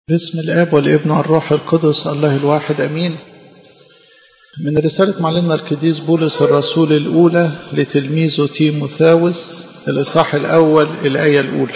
باسم الاب والابن والروح القدس الله الواحد امين من رسالة معلمنا القديس بولس الرسول الأولى لتلميذه تيموثاوس الإصحاح الأول الآية الأولى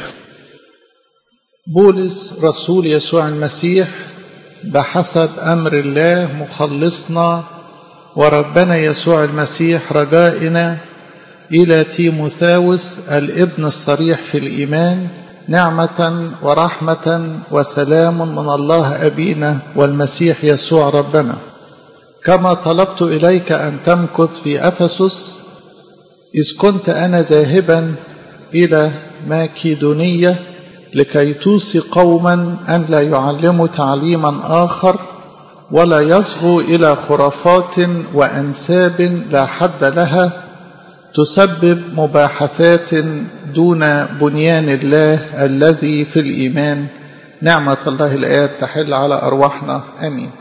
بولس رسول يسوع المسيح بحسب أمر الله مخلصنا وربنا يسوع المسيح رجائنا إلى تيموثاوس الابن الصريح في الإيمان نعمة ورحمة وسلام من الله أبينا والمسيح يسوع ربنا كما طلبت إليك أن تمكث في أفسس إذ كنت أنا ذاهبا إلى ماكيدونية لكي توصي قوما أن لا يعلموا تعليما آخر ولا يصغوا إلى خرافات وأنساب لا حد لها تسبب مباحثات دون بنيان الله الذي في الإيمان نعمة الله الآيات تحل على أرواحنا آمين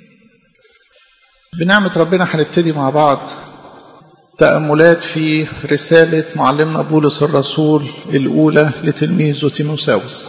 بنعمة ربنا هنبتدي مع بعض تأملات في رسالة معلمنا بولس الرسول الأولى لتلميذه تيموساوس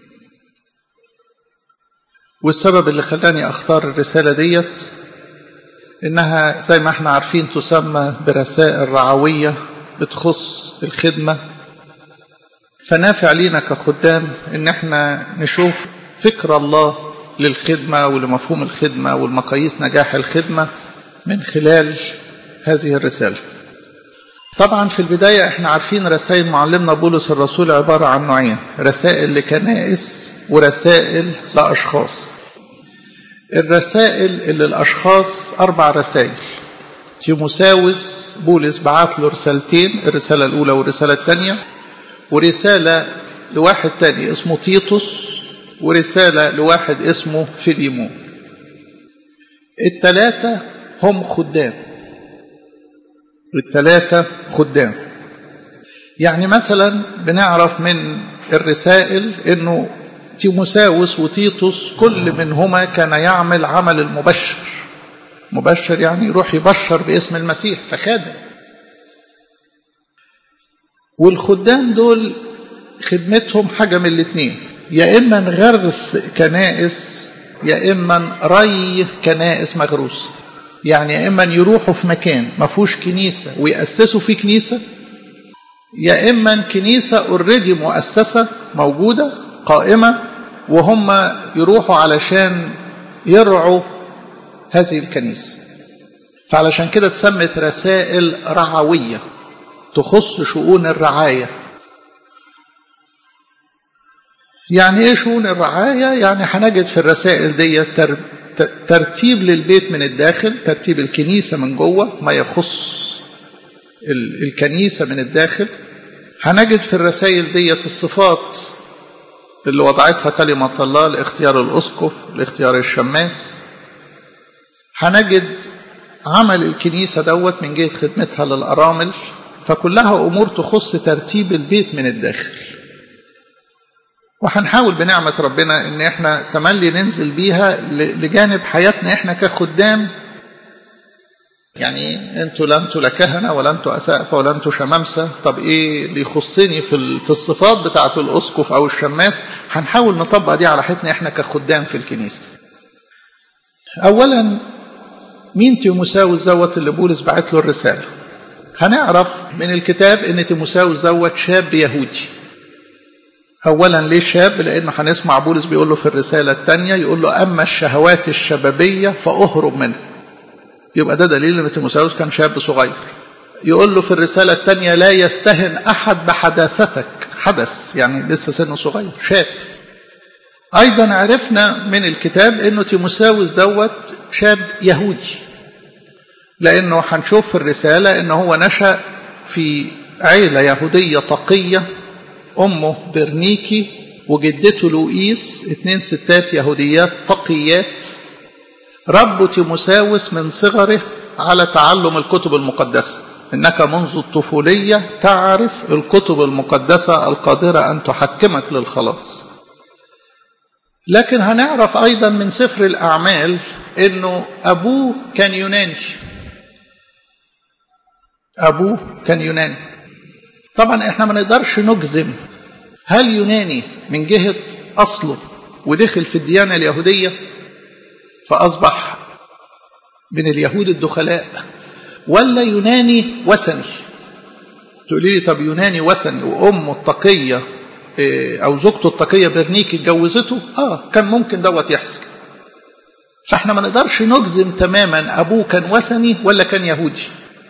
والسبب اللي خلاني أختار الرسالة ديت إنها زي ما احنا عارفين تسمى برسائل رعوية بتخص الخدمة فنافع لينا كخدام إن احنا نشوف فكر الله للخدمة ولمفهوم الخدمة والمقاييس نجاح الخدمة من خلال هذه الرسالة طبعا في البداية احنا عارفين رسائل معلمنا بولس الرسول عبارة عن نوعين رسائل لكنائس ورسائل لأشخاص الرسائل اللي الأشخاص أربع رسائل تيموساوس بولس بعت له رسالتين الرسالة الأولى والرسالة الثانية ورسالة لواحد تاني اسمه تيتوس ورسالة لواحد اسمه فيليمون الثلاثة هم خدام الثلاثة خدام يعني مثلا بنعرف من الرسائل انه تيموساوس وتيتوس كل منهما كان يعمل عمل المبشر مبشر يعني يروح يبشر باسم المسيح فخادم والخدام دول خدمتهم حاجة من الاثنين يا إما نغرس كنائس يا إما ري كنائس مغروسة يعني يا إما يروحوا في مكان ما فيهوش كنيسة ويأسسوا فيه كنيسة يا إما كنيسة اوريدي مؤسسة موجودة قائمة وهم يروحوا علشان يرعوا هذه الكنيسة فعلشان كده اتسمت رسائل رعوية تخص شؤون الرعاية يعني ايه شؤون الرعاية يعني هنجد في الرسائل دي ترتيب للبيت من الداخل ترتيب الكنيسة من جوه ما يخص الكنيسة من الداخل هنجد في الرسائل دي الصفات اللي وضعتها كلمة الله لاختيار الأسقف لاختيار الشماس هنجد عمل الكنيسة دوت من جهة خدمتها للأرامل فكلها أمور تخص ترتيب البيت من الداخل وهنحاول بنعمة ربنا إن إحنا تملي ننزل بيها لجانب حياتنا إحنا كخدام يعني انتوا لا انتوا لا كهنه ولا انتوا اسقفه ولا انتوا شمامسه طب ايه اللي يخصني في في الصفات بتاعه الاسقف او الشماس هنحاول نطبق دي على حياتنا احنا كخدام في الكنيسه اولا مين تيموساوس دوت اللي بولس بعت له الرساله هنعرف من الكتاب ان تيموساوس دوت شاب يهودي اولا ليه شاب لانه هنسمع بولس بيقول له في الرساله الثانيه يقول له اما الشهوات الشبابيه فاهرب منها يبقى ده دليل ان تيموساوس كان شاب صغير يقول له في الرسالة الثانية لا يستهن أحد بحداثتك حدث يعني لسه سنه صغير شاب أيضا عرفنا من الكتاب أنه تيموساوس دوت شاب يهودي لأنه هنشوف في الرسالة أنه هو نشأ في عيلة يهودية تقية أمه برنيكي وجدته لوئيس اتنين ستات يهوديات تقيات رب تيموساوس من صغره على تعلم الكتب المقدسة إنك منذ الطفولية تعرف الكتب المقدسة القادرة أن تحكمك للخلاص لكن هنعرف أيضا من سفر الأعمال أنه أبوه كان يوناني أبوه كان يوناني طبعا احنا ما نقدرش نجزم هل يوناني من جهة أصله ودخل في الديانة اليهودية فأصبح من اليهود الدخلاء ولا يوناني وثني تقولي لي طب يوناني وثني وأمه التقية أو زوجته التقية برنيك اتجوزته آه كان ممكن دوت يحصل فاحنا ما نقدرش نجزم تماما أبوه كان وثني ولا كان يهودي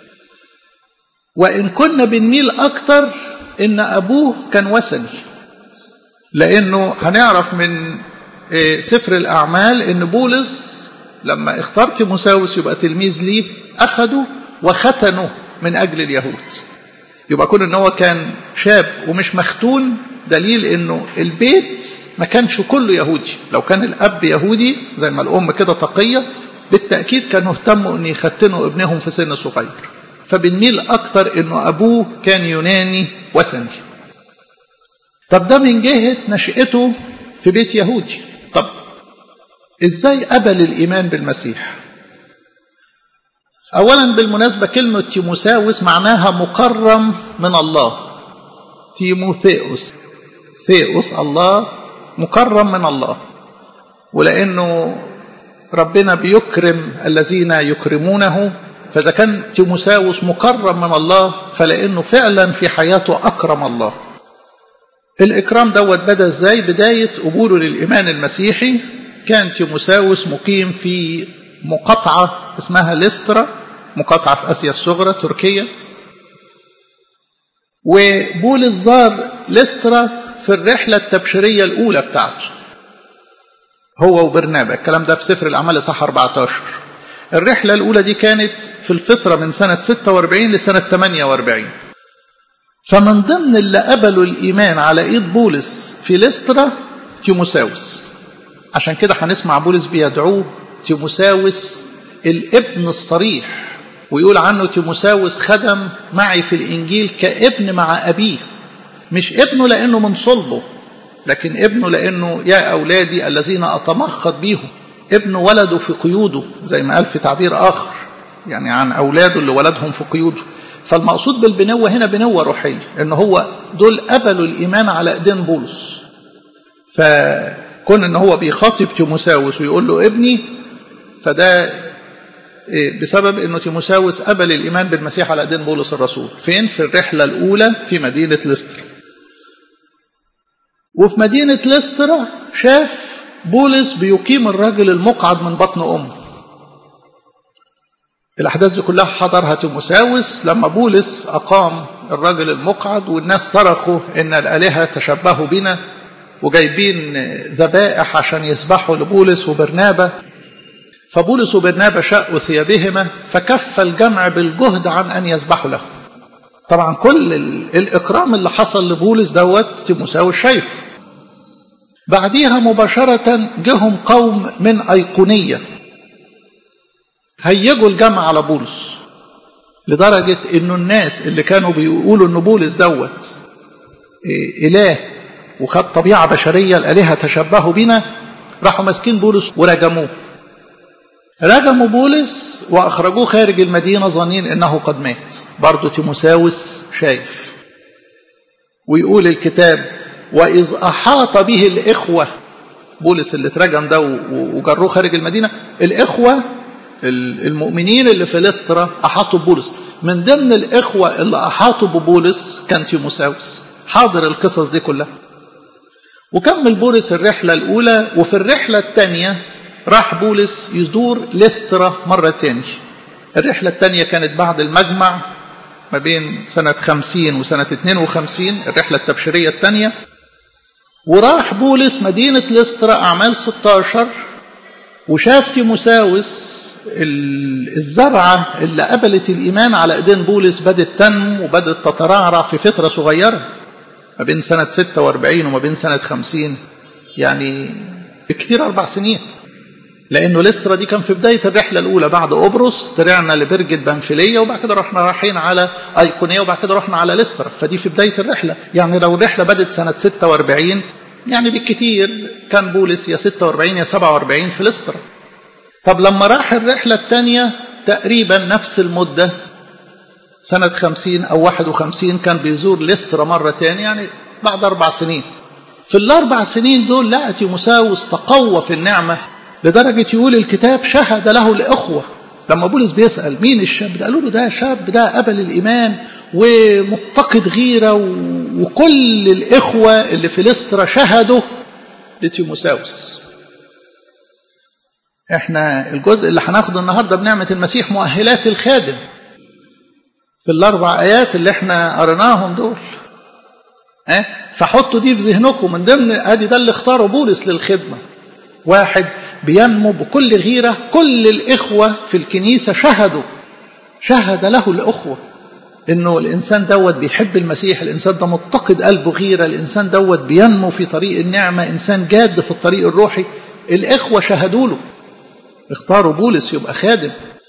وإن كنا بنميل أكتر إن أبوه كان وثني لأنه هنعرف من سفر الأعمال إن بولس لما اختار تيموساوس يبقى تلميذ ليه أخده وختنه من أجل اليهود يبقى كون إن هو كان شاب ومش مختون دليل إنه البيت ما كانش كله يهودي لو كان الأب يهودي زي ما الأم كده تقية بالتأكيد كانوا اهتموا إن يختنوا ابنهم في سن صغير فبنميل أكتر إنه أبوه كان يوناني وثني طب ده من جهة نشأته في بيت يهودي طب إزاي قبل الإيمان بالمسيح أولا بالمناسبة كلمة تيموساوس معناها مكرم من الله تيموثيوس ثيوس الله مكرم من الله ولأنه ربنا بيكرم الذين يكرمونه فإذا كان تيموساوس مكرم من الله فلأنه فعلا في حياته أكرم الله الإكرام دوت بدأ إزاي بداية قبوله للإيمان المسيحي كان تيموساوس مقيم في مقاطعة اسمها ليسترا مقاطعة في آسيا الصغرى تركيا وبولس زار ليسترا في الرحلة التبشيرية الأولى بتاعته هو وبرنابا الكلام ده في سفر الأعمال صح 14 الرحلة الأولى دي كانت في الفترة من سنة 46 لسنة 48 فمن ضمن اللي قبلوا الإيمان على إيد بولس في ليسترا تيموساوس عشان كده هنسمع بولس بيدعوه تيموساوس الابن الصريح ويقول عنه تيموساوس خدم معي في الإنجيل كابن مع أبيه مش ابنه لأنه من صلبه لكن ابنه لأنه يا أولادي الذين أتمخض بيهم ابنه ولده في قيوده زي ما قال في تعبير آخر يعني عن أولاده اللي ولدهم في قيوده فالمقصود بالبنوة هنا بنوة روحية إن هو دول قبلوا الإيمان على إيدين بولس فكون إن هو بيخاطب تيموساوس ويقول له ابني فده بسبب انه تيموساوس قبل الايمان بالمسيح على ايدين بولس الرسول فين في الرحله الاولى في مدينه ليسترا وفي مدينه ليسترا شاف بولس بيقيم الراجل المقعد من بطن امه الاحداث دي كلها حضرها تيموساوس لما بولس اقام الراجل المقعد والناس صرخوا ان الالهه تشبهوا بنا وجايبين ذبائح عشان يذبحوا لبولس وبرنابا فبولس وبرنابا شقوا ثيابهما فكف الجمع بالجهد عن أن يذبحوا له طبعا كل الإكرام اللي حصل لبولس دوت تيموساوس شايف بعديها مباشرة جهم قوم من أيقونية هيجوا الجمع على بولس لدرجة انه الناس اللي كانوا بيقولوا ان بولس دوت إله وخد طبيعة بشرية الآلهة تشبهوا بنا راحوا ماسكين بولس ورجموه رجموا بولس واخرجوه خارج المدينه ظنين انه قد مات برضه تيموساوس شايف ويقول الكتاب واذ احاط به الاخوه بولس اللي اترجم ده وجروه خارج المدينه الاخوه المؤمنين اللي في ليسترا احاطوا ببولس من ضمن الاخوه اللي احاطوا ببولس كان تيموساوس حاضر القصص دي كلها وكمل بولس الرحله الاولى وفي الرحله الثانيه راح بولس يزور ليسترا مرة تاني الرحلة الثانية كانت بعد المجمع ما بين سنة خمسين وسنة 52 الرحلة التبشيرية الثانية وراح بولس مدينة ليسترا أعمال 16 وشاف تيموساوس الزرعة اللي قبلت الإيمان على إيدين بولس بدت تنمو وبدت تترعرع في فترة صغيرة ما بين سنة 46 وما بين سنة 50 يعني بكتير أربع سنين لانه ليسترا دي كان في بدايه الرحله الاولى بعد قبرص طلعنا لبرجة بنفيليه وبعد كده رحنا رايحين على ايقونيه وبعد كده رحنا على ليسترا فدي في بدايه الرحله يعني لو الرحله بدت سنه 46 يعني بالكتير كان بولس يا 46 يا 47 في ليسترا طب لما راح الرحله الثانيه تقريبا نفس المده سنة 50 أو 51 كان بيزور ليسترا مرة تاني يعني بعد أربع سنين في الأربع سنين دول لقى تيموساوس تقوى في النعمة لدرجة يقول الكتاب شهد له الإخوة لما بولس بيسأل مين الشاب ده قالوا له ده شاب ده قبل الإيمان ومتقد غيرة وكل الإخوة اللي في لسترا شهدوا لتيموساوس احنا الجزء اللي هناخده النهارده بنعمة المسيح مؤهلات الخادم في الأربع آيات اللي احنا قريناهم دول اه؟ فحطوا دي في ذهنكم من ضمن ادي ده اللي اختاره بولس للخدمة واحد بينمو بكل غيرة كل الإخوة في الكنيسة شهدوا شهد له الأخوة إنه الإنسان دوت بيحب المسيح الإنسان ده متقد قلبه غيرة الإنسان دوت بينمو في طريق النعمة إنسان جاد في الطريق الروحي الإخوة شهدوا له اختاروا بولس يبقى خادم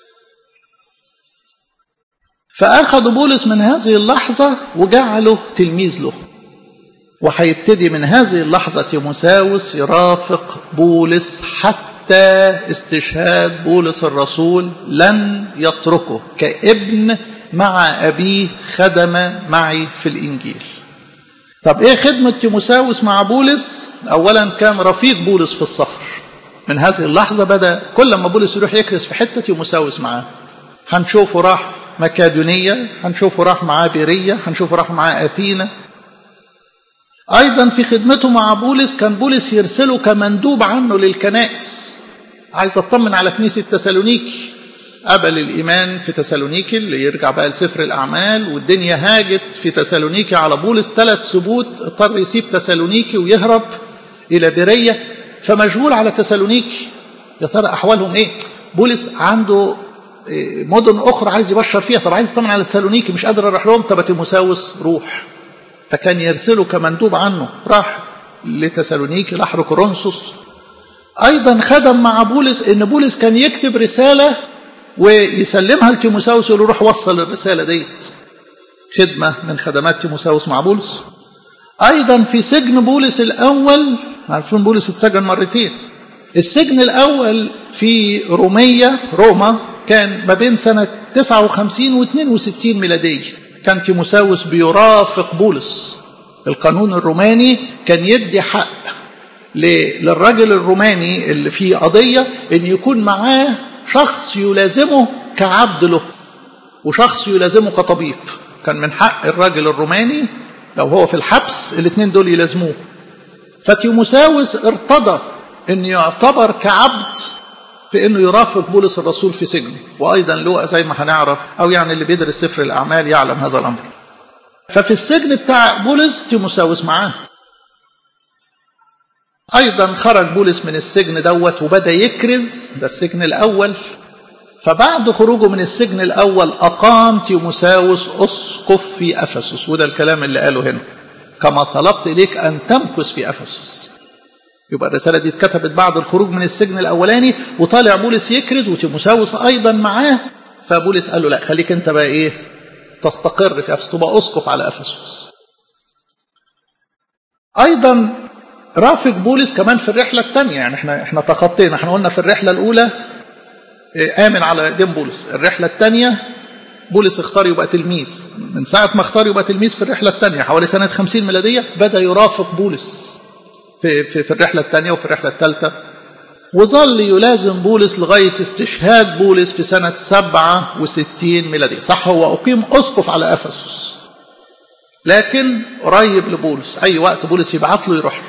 فأخذوا بولس من هذه اللحظة وجعله تلميذ له وهيبتدي من هذه اللحظة تيموساوس يرافق بولس حتى استشهاد بولس الرسول لن يتركه كابن مع أبيه خدم معي في الإنجيل طب إيه خدمة تيموساوس مع بولس أولا كان رفيق بولس في السفر من هذه اللحظة بدأ كل ما بولس يروح يكرس في حتة تيموساوس معاه هنشوفه راح مكادونية هنشوفه راح معاه بيرية هنشوفه راح معاه أثينا أيضا في خدمته مع بولس كان بولس يرسله كمندوب عنه للكنائس عايز اطمن على كنيسة تسالونيكي قبل الإيمان في تسالونيكي اللي يرجع بقى لسفر الأعمال والدنيا هاجت في تسالونيكي على بولس ثلاث سبوت اضطر يسيب تسالونيكي ويهرب إلى بيرية فمشغول على تسالونيكي يا ترى أحوالهم إيه بولس عنده مدن أخرى عايز يبشر فيها طب عايز يطمن على تسالونيكي مش قادر أروح لهم طب تيموساوس روح فكان يرسله كمندوب عنه راح لتسالونيكي راح لكورنثوس ايضا خدم مع بولس ان بولس كان يكتب رساله ويسلمها لتيموساوس يقول له روح وصل الرساله ديت خدمه من خدمات تيموساوس مع بولس ايضا في سجن بولس الاول عارفين بولس اتسجن مرتين السجن الاول في روميه روما كان ما بين سنه 59 و 62 ميلاديه كان تيموساوس بيرافق بولس القانون الروماني كان يدي حق للراجل الروماني اللي فيه قضية ان يكون معاه شخص يلازمه كعبد له وشخص يلازمه كطبيب كان من حق الراجل الروماني لو هو في الحبس الاثنين دول يلازموه فتيموساوس ارتضى ان يعتبر كعبد في انه يرافق بولس الرسول في سجنه وايضا لوقا زي ما هنعرف او يعني اللي بيدرس سفر الاعمال يعلم هذا الامر ففي السجن بتاع بولس تيموساوس معاه ايضا خرج بولس من السجن دوت وبدا يكرز ده السجن الاول فبعد خروجه من السجن الاول اقام تيموساوس اسقف في افسس وده الكلام اللي قاله هنا كما طلبت اليك ان تمكث في افسس يبقى الرسالة دي اتكتبت بعد الخروج من السجن الأولاني وطالع بولس يكرز وتيموساوس أيضا معاه فبولس قال له لا خليك أنت بقى إيه تستقر في أفسس تبقى أسقف على أفسس أيضا رافق بولس كمان في الرحلة الثانية يعني احنا احنا تخطينا احنا قلنا في الرحلة الأولى آمن على دين بولس الرحلة الثانية بولس اختار يبقى تلميذ من ساعة ما اختار يبقى تلميذ في الرحلة الثانية حوالي سنة 50 ميلادية بدأ يرافق بولس في, في, في الرحلة الثانية وفي الرحلة الثالثة وظل يلازم بولس لغاية استشهاد بولس في سنة 67 ميلادية صح هو أقيم أسقف على أفسس لكن قريب لبولس أي وقت بولس يبعت له يروح له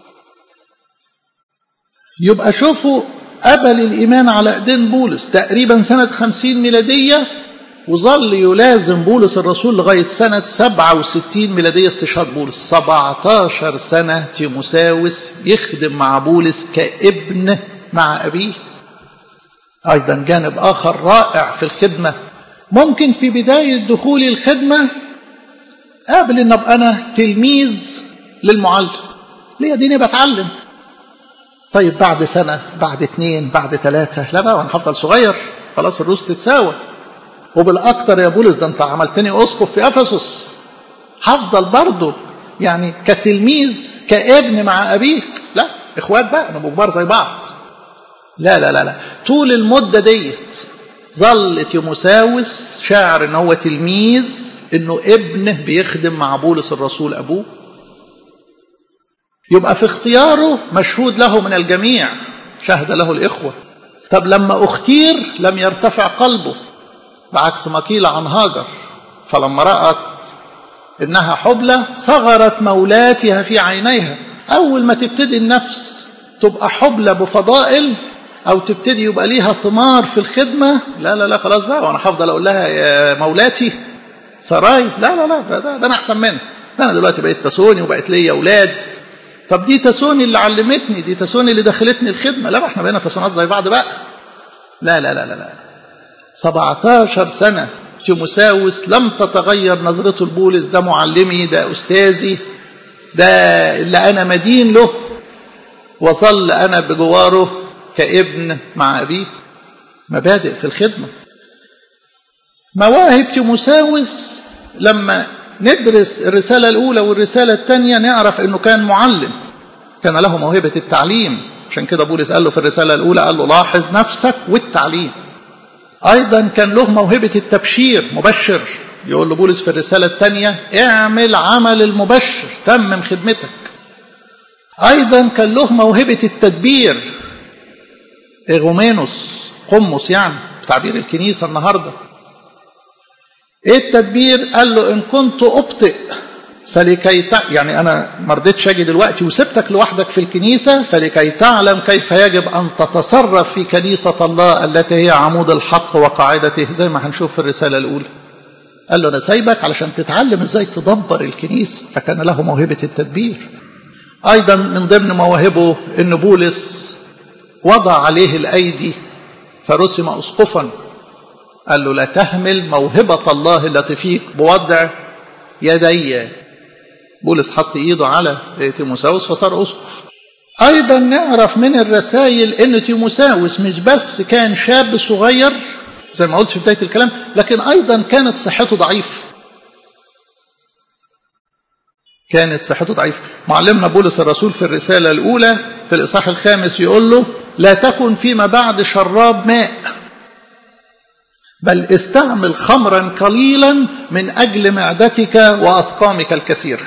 يبقى شوفوا قبل الإيمان على إيدين بولس تقريبا سنة 50 ميلادية وظل يلازم بولس الرسول لغاية سنة 67 ميلادية استشهاد بولس 17 سنة تيموساوس يخدم مع بولس كابن مع أبيه أيضا جانب آخر رائع في الخدمة ممكن في بداية دخولي الخدمة قابل أن أبقى أنا تلميذ للمعلم ليه ديني بتعلم طيب بعد سنة بعد اتنين بعد ثلاثة لا بقى وأنا هفضل صغير خلاص الروس تتساوى وبالأكتر يا بولس ده أنت عملتني أسقف في أفسس هفضل برضه يعني كتلميذ كابن مع أبيه لا إخوات بقى نبقوا كبار زي بعض لا لا لا لا طول المدة ديت ظل تيموساوس شاعر ان هو تلميذ انه ابنه بيخدم مع بولس الرسول ابوه يبقى في اختياره مشهود له من الجميع شهد له الإخوة طب لما اختير لم يرتفع قلبه بعكس ما قيل عن هاجر فلما رأت إنها حبلى صغرت مولاتها في عينيها أول ما تبتدي النفس تبقى حبلى بفضائل أو تبتدي يبقى ليها ثمار في الخدمة لا لا لا خلاص بقى وأنا هفضل أقول لها يا مولاتي سراي لا لا لا ده, ده, ده أنا أحسن منها ده أنا دلوقتي بقيت تسوني وبقت ليا أولاد طب دي تسوني اللي علمتني دي تسوني اللي دخلتني الخدمة لا احنا بقينا تسونات زي بعض بقى لا لا لا لا, لا. 17 سنة تيموساوس لم تتغير نظرته لبولس ده معلمي ده أستاذي ده اللي أنا مدين له وظل أنا بجواره كابن مع أبيه مبادئ في الخدمة مواهب تيموساوس لما ندرس الرسالة الأولى والرسالة الثانية نعرف أنه كان معلم كان له موهبة التعليم عشان كده بولس قال له في الرسالة الأولى قال له لاحظ نفسك والتعليم أيضا كان له موهبة التبشير مبشر يقول له بولس في الرسالة الثانية اعمل عمل المبشر تمم خدمتك أيضا كان له موهبة التدبير إغومينوس قمص يعني بتعبير الكنيسة النهاردة إيه التدبير قال له إن كنت أبطئ فلكي ت... يعني أنا ما رضيتش أجي دلوقتي وسبتك لوحدك في الكنيسة فلكي تعلم كيف يجب أن تتصرف في كنيسة الله التي هي عمود الحق وقاعدته زي ما هنشوف في الرسالة الأولى قال له أنا سايبك علشان تتعلم إزاي تدبر الكنيسة فكان له موهبة التدبير أيضا من ضمن مواهبه أن بولس وضع عليه الأيدي فرسم أسقفا قال له لا تهمل موهبة الله التي فيك بوضع يدي بولس حط ايده على تيموساوس فصار اسقف ايضا نعرف من الرسائل ان تيموساوس مش بس كان شاب صغير زي ما قلت في بدايه الكلام لكن ايضا كانت صحته ضعيفه كانت صحته ضعيفه معلمنا بولس الرسول في الرساله الاولى في الاصحاح الخامس يقول له لا تكن فيما بعد شراب ماء بل استعمل خمرا قليلا من اجل معدتك واثقامك الكثيره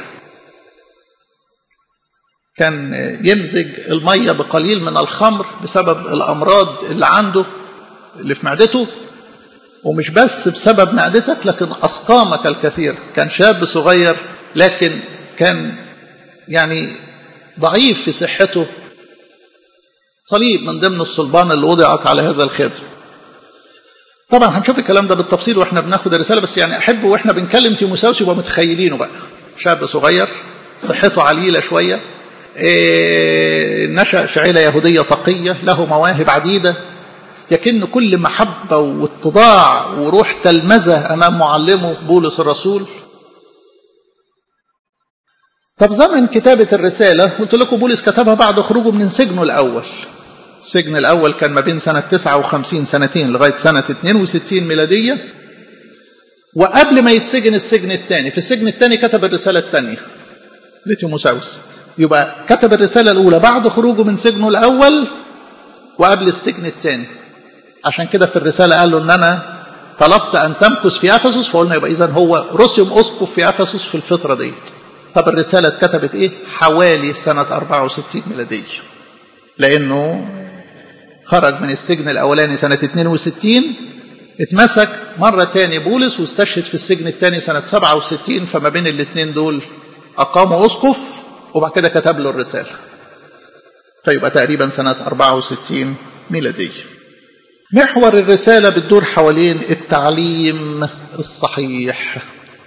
كان يمزج الميه بقليل من الخمر بسبب الامراض اللي عنده اللي في معدته ومش بس بسبب معدتك لكن اسقامك الكثير كان شاب صغير لكن كان يعني ضعيف في صحته صليب من ضمن الصلبان اللي وضعت على هذا الخدر طبعا هنشوف الكلام ده بالتفصيل واحنا بناخد الرساله بس يعني احب واحنا بنكلم تيموساوس يبقى متخيلينه بقى شاب صغير صحته عليله شويه إيه نشا في عيله يهوديه تقيه له مواهب عديده يكن كل محبه واتضاع وروح تلمذه امام معلمه بولس الرسول طب زمن كتابة الرسالة قلت لكم بولس كتبها بعد خروجه من سجنه الأول السجن الأول كان ما بين سنة 59 سنتين لغاية سنة 62 ميلادية وقبل ما يتسجن السجن الثاني في السجن الثاني كتب الرسالة الثانية لتيموساوس يبقى كتب الرسالة الأولى بعد خروجه من سجنه الأول وقبل السجن الثاني عشان كده في الرسالة قال له إن أنا طلبت أن تمكث في أفسس فقلنا يبقى إذا هو رسم أسقف في أفسس في الفترة ديت طب الرسالة اتكتبت إيه؟ حوالي سنة 64 ميلادية لأنه خرج من السجن الأولاني سنة 62 اتمسك مرة تاني بولس واستشهد في السجن الثاني سنة 67 فما بين الاثنين دول أقاموا أسقف وبعد كده كتب له الرسالة فيبقى تقريبا سنة 64 ميلادية محور الرسالة بتدور حوالين التعليم الصحيح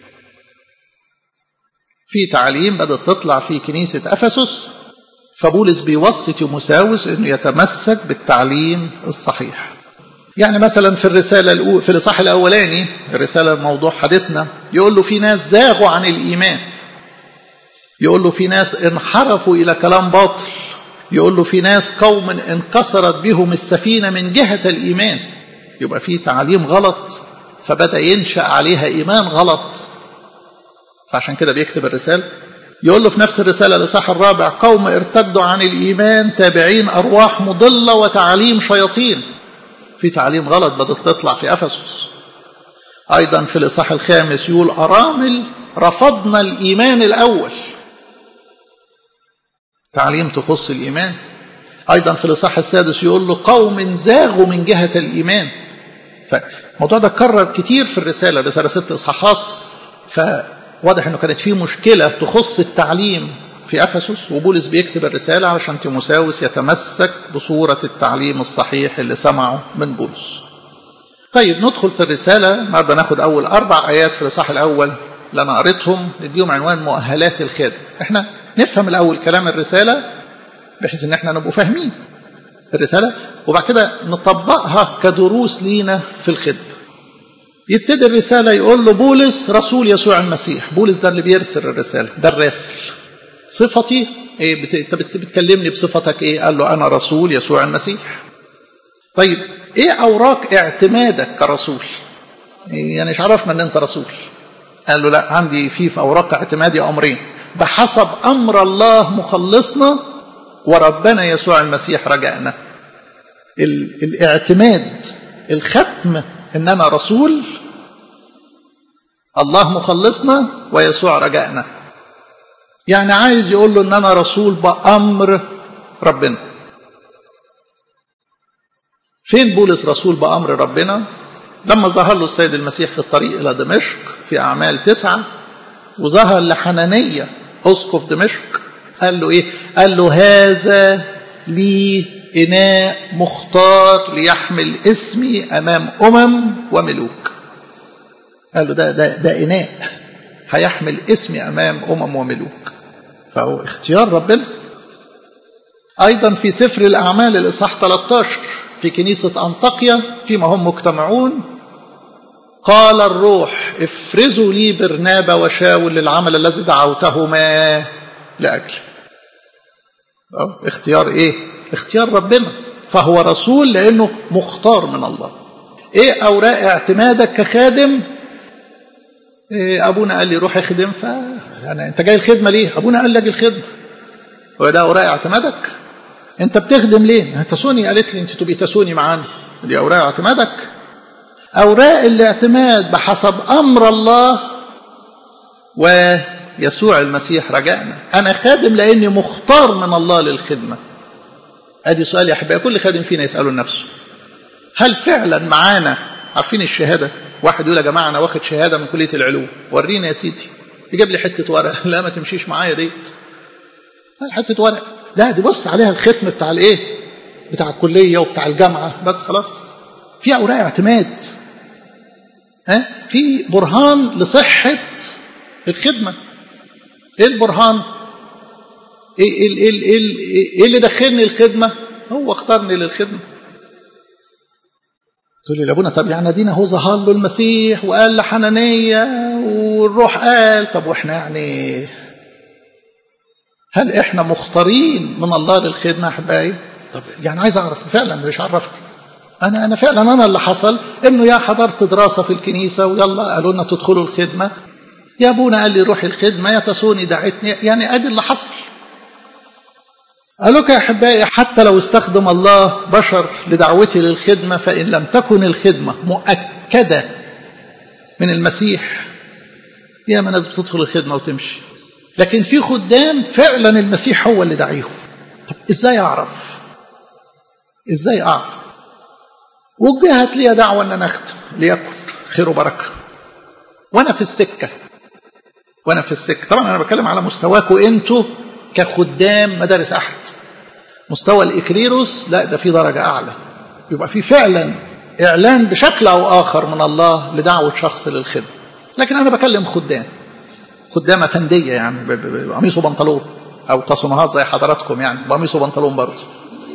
في تعليم بدأت تطلع في كنيسة أفسس فبولس بيوصي تيموساوس انه يتمسك بالتعليم الصحيح يعني مثلا في الرسالة الأول في الإصحاح الأولاني الرسالة موضوع حديثنا يقول له في ناس زاغوا عن الإيمان يقول له في ناس انحرفوا إلى كلام باطل يقول له في ناس قوم انكسرت بهم السفينة من جهة الإيمان يبقى في تعليم غلط فبدأ ينشأ عليها إيمان غلط فعشان كده بيكتب الرسالة يقول له في نفس الرسالة الإصحاح الرابع قوم ارتدوا عن الإيمان تابعين أرواح مضلة وتعاليم شياطين في تعليم غلط بدأت تطلع في أفسس أيضا في الإصحاح الخامس يقول أرامل رفضنا الإيمان الأول تعليم تخص الإيمان أيضا في الإصحاح السادس يقول له قوم زاغوا من جهة الإيمان فالموضوع ده كرر كتير في الرسالة الرسالة ست إصحاحات فواضح أنه كانت فيه مشكلة تخص التعليم في أفسس وبولس بيكتب الرسالة علشان تيموساوس يتمسك بصورة التعليم الصحيح اللي سمعه من بولس طيب ندخل في الرسالة النهارده ناخد أول أربع آيات في الإصحاح الأول اللي أنا قريتهم نديهم عنوان مؤهلات الخادم إحنا نفهم الأول كلام الرسالة بحيث إن إحنا نبقوا فاهمين الرسالة وبعد كده نطبقها كدروس لينا في الخدمة يبتدي الرسالة يقول له بولس رسول يسوع المسيح بولس ده اللي بيرسل الرسالة ده الراسل صفتي ايه بت... بت... بتكلمني بصفتك ايه قال له انا رسول يسوع المسيح طيب ايه اوراق اعتمادك كرسول إيه يعني مش عرفنا ان انت رسول قال له لا عندي في في اوراق اعتمادي امرين بحسب امر الله مخلصنا وربنا يسوع المسيح رجعنا ال... الاعتماد الختم ان انا رسول الله مخلصنا ويسوع رجعنا يعني عايز يقول له ان انا رسول بامر ربنا فين بولس رسول بامر ربنا لما ظهر له السيد المسيح في الطريق الى دمشق في اعمال تسعه وظهر لحنانيه اسقف دمشق قال له ايه قال له هذا لي اناء مختار ليحمل اسمي امام امم وملوك قال له ده ده ده اناء هيحمل اسمي امام امم وملوك فهو اختيار ربنا ايضا في سفر الاعمال الاصحاح 13 في كنيسه انطاكيا فيما هم مجتمعون قال الروح افرزوا لي برنابا وشاول للعمل الذي دعوتهما لاجله اختيار ايه اختيار ربنا فهو رسول لانه مختار من الله ايه اوراق اعتمادك كخادم إيه ابونا قال لي روح اخدم ف يعني انت جاي الخدمه ليه ابونا قال لي اجي الخدمه هو ده اوراق اعتمادك انت بتخدم ليه تسوني قالت لي انت تبقي تسوني معانا دي اوراق اعتمادك اوراق الاعتماد بحسب امر الله ويسوع المسيح رجعنا انا خادم لاني مختار من الله للخدمه ادي سؤال يا احبائي كل خادم فينا يساله لنفسه هل فعلا معانا عارفين الشهاده واحد يقول يا جماعه انا واخد شهاده من كليه العلوم ورينا يا سيدي يجيب لي حته ورقه لا ما تمشيش معايا ديت حته ورقه لا دي بص عليها الختم بتاع الايه بتاع الكليه وبتاع الجامعه بس خلاص في اوراق اعتماد ها في برهان لصحه الخدمه ايه البرهان ايه ايه ايه, إيه, إيه اللي دخلني الخدمه هو اختارني للخدمه تقول لي لابونا طب يعني دينا هو ظهر له المسيح وقال لحنانية والروح قال طب واحنا يعني هل احنا مختارين من الله للخدمة احبائي طب يعني عايز اعرف فعلا مش عرفني انا انا فعلا انا اللي حصل انه يا حضرت دراسة في الكنيسة ويلا قالوا لنا تدخلوا الخدمة يا ابونا قال لي روح الخدمة يا تسوني دعتني يعني ادي اللي حصل قالوا يا احبائي حتى لو استخدم الله بشر لدعوتي للخدمه فان لم تكن الخدمه مؤكده من المسيح يا ما ناس بتدخل الخدمه وتمشي لكن في خدام فعلا المسيح هو اللي دعيهم طب ازاي اعرف ازاي اعرف وجهت لي دعوه ان انا اختم ليكن خير وبركه وانا في السكه وانا في السكه طبعا انا بتكلم على مستواكم انتوا كخدام مدارس احد مستوى الاكريروس لا ده في درجه اعلى يبقى في فعلا اعلان بشكل او اخر من الله لدعوه شخص للخدمه لكن انا بكلم خدام خدامه فنديه يعني بقميص وبنطلون او تصنيعات زي حضراتكم يعني بقميص وبنطلون برضه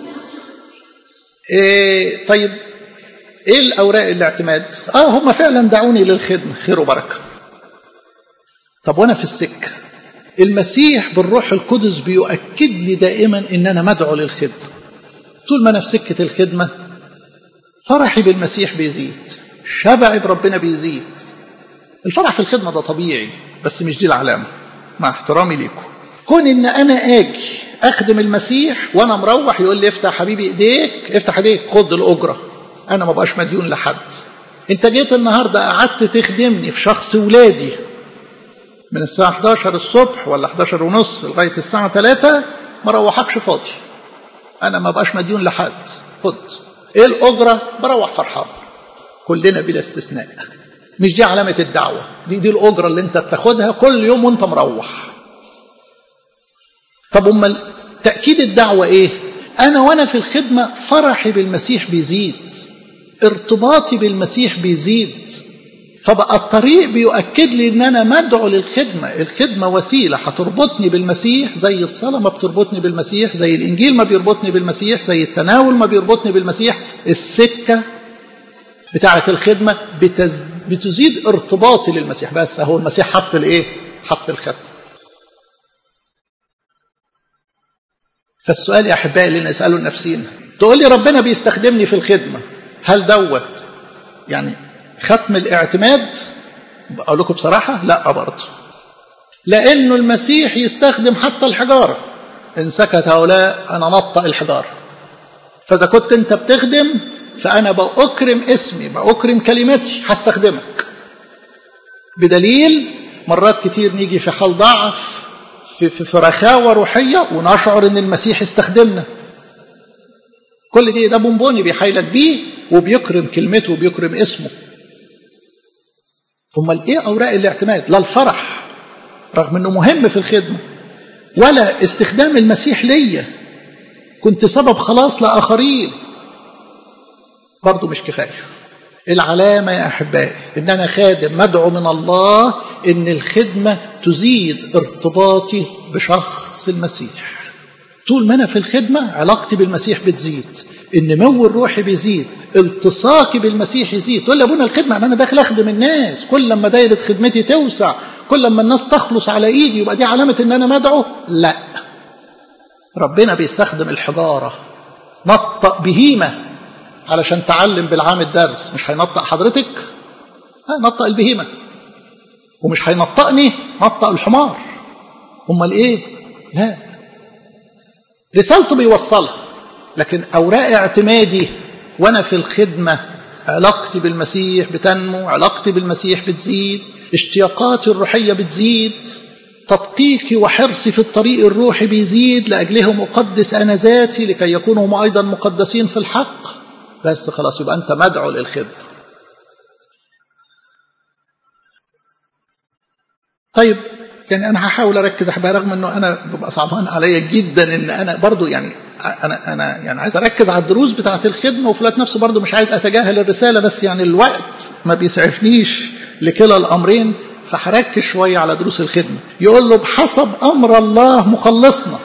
إيه طيب ايه الاوراق الاعتماد اه هم فعلا دعوني للخدمه خير وبركه طب وانا في السكه المسيح بالروح القدس بيؤكد لي دائما ان انا مدعو للخدمه طول ما انا في سكه الخدمه فرحي بالمسيح بيزيد شبعي بربنا بيزيد الفرح في الخدمه ده طبيعي بس مش دي العلامه مع احترامي ليكم كون ان انا اجي اخدم المسيح وانا مروح يقول لي افتح حبيبي ايديك افتح ايديك خد الاجره انا ما بقاش مديون لحد انت جيت النهارده قعدت تخدمني في شخص ولادي من الساعة 11 الصبح ولا 11 ونص لغاية الساعة 3 ما روحكش فاضي انا ما بقاش مديون لحد خد ايه الاجره بروح فرحان كلنا بلا استثناء مش دي علامه الدعوه دي دي الاجره اللي انت بتاخدها كل يوم وانت مروح طب امال تاكيد الدعوه ايه انا وانا في الخدمه فرحي بالمسيح بيزيد ارتباطي بالمسيح بيزيد فبقى الطريق بيؤكد لي ان انا مدعو للخدمه الخدمه وسيله هتربطني بالمسيح زي الصلاه ما بتربطني بالمسيح زي الانجيل ما بيربطني بالمسيح زي التناول ما بيربطني بالمسيح السكه بتاعه الخدمه بتز... بتزيد ارتباطي للمسيح بس هو المسيح حط الايه حط الختم فالسؤال يا احبائي اللي نساله لنفسينا تقول لي ربنا بيستخدمني في الخدمه هل دوت يعني ختم الاعتماد اقول لكم بصراحه لا برضه لانه المسيح يستخدم حتى الحجاره ان سكت هؤلاء انا نطق الحجاره فاذا كنت انت بتخدم فانا باكرم اسمي باكرم كلمتي هستخدمك بدليل مرات كتير نيجي في حال ضعف في, في, في رخاوه روحيه ونشعر ان المسيح استخدمنا كل دي ده بونبوني بيحايلك بيه وبيكرم كلمته وبيكرم اسمه امال ايه اوراق الاعتماد لا الفرح رغم انه مهم في الخدمه ولا استخدام المسيح ليا كنت سبب خلاص لاخرين برضه مش كفايه العلامه يا احبائي ان انا خادم مدعو من الله ان الخدمه تزيد ارتباطي بشخص المسيح طول ما انا في الخدمه علاقتي بالمسيح بتزيد النمو الروحي بيزيد التصاقي بالمسيح يزيد تقول لي ابونا الخدمه يعني انا داخل اخدم الناس كل لما دايره خدمتي توسع كل لما الناس تخلص على ايدي يبقى دي علامه ان انا مدعو لا ربنا بيستخدم الحجاره نطق بهيمه علشان تعلم بالعام الدرس مش هينطق حضرتك ها نطق البهيمه ومش هينطقني نطق الحمار امال ايه لا رسالته بيوصلها لكن اوراق اعتمادي وانا في الخدمه علاقتي بالمسيح بتنمو علاقتي بالمسيح بتزيد اشتياقاتي الروحيه بتزيد تدقيقي وحرصي في الطريق الروحي بيزيد لاجلهم اقدس انا ذاتي لكي يكونوا هم ايضا مقدسين في الحق بس خلاص يبقى انت مدعو للخدمه طيب يعني انا هحاول اركز احبها رغم انه انا ببقى صعبان عليا جدا ان انا برضو يعني انا انا يعني عايز اركز على الدروس بتاعه الخدمه وفي الوقت نفسه برضو مش عايز اتجاهل الرساله بس يعني الوقت ما بيسعفنيش لكلا الامرين فهركز شويه على دروس الخدمه يقول له بحسب امر الله مخلصنا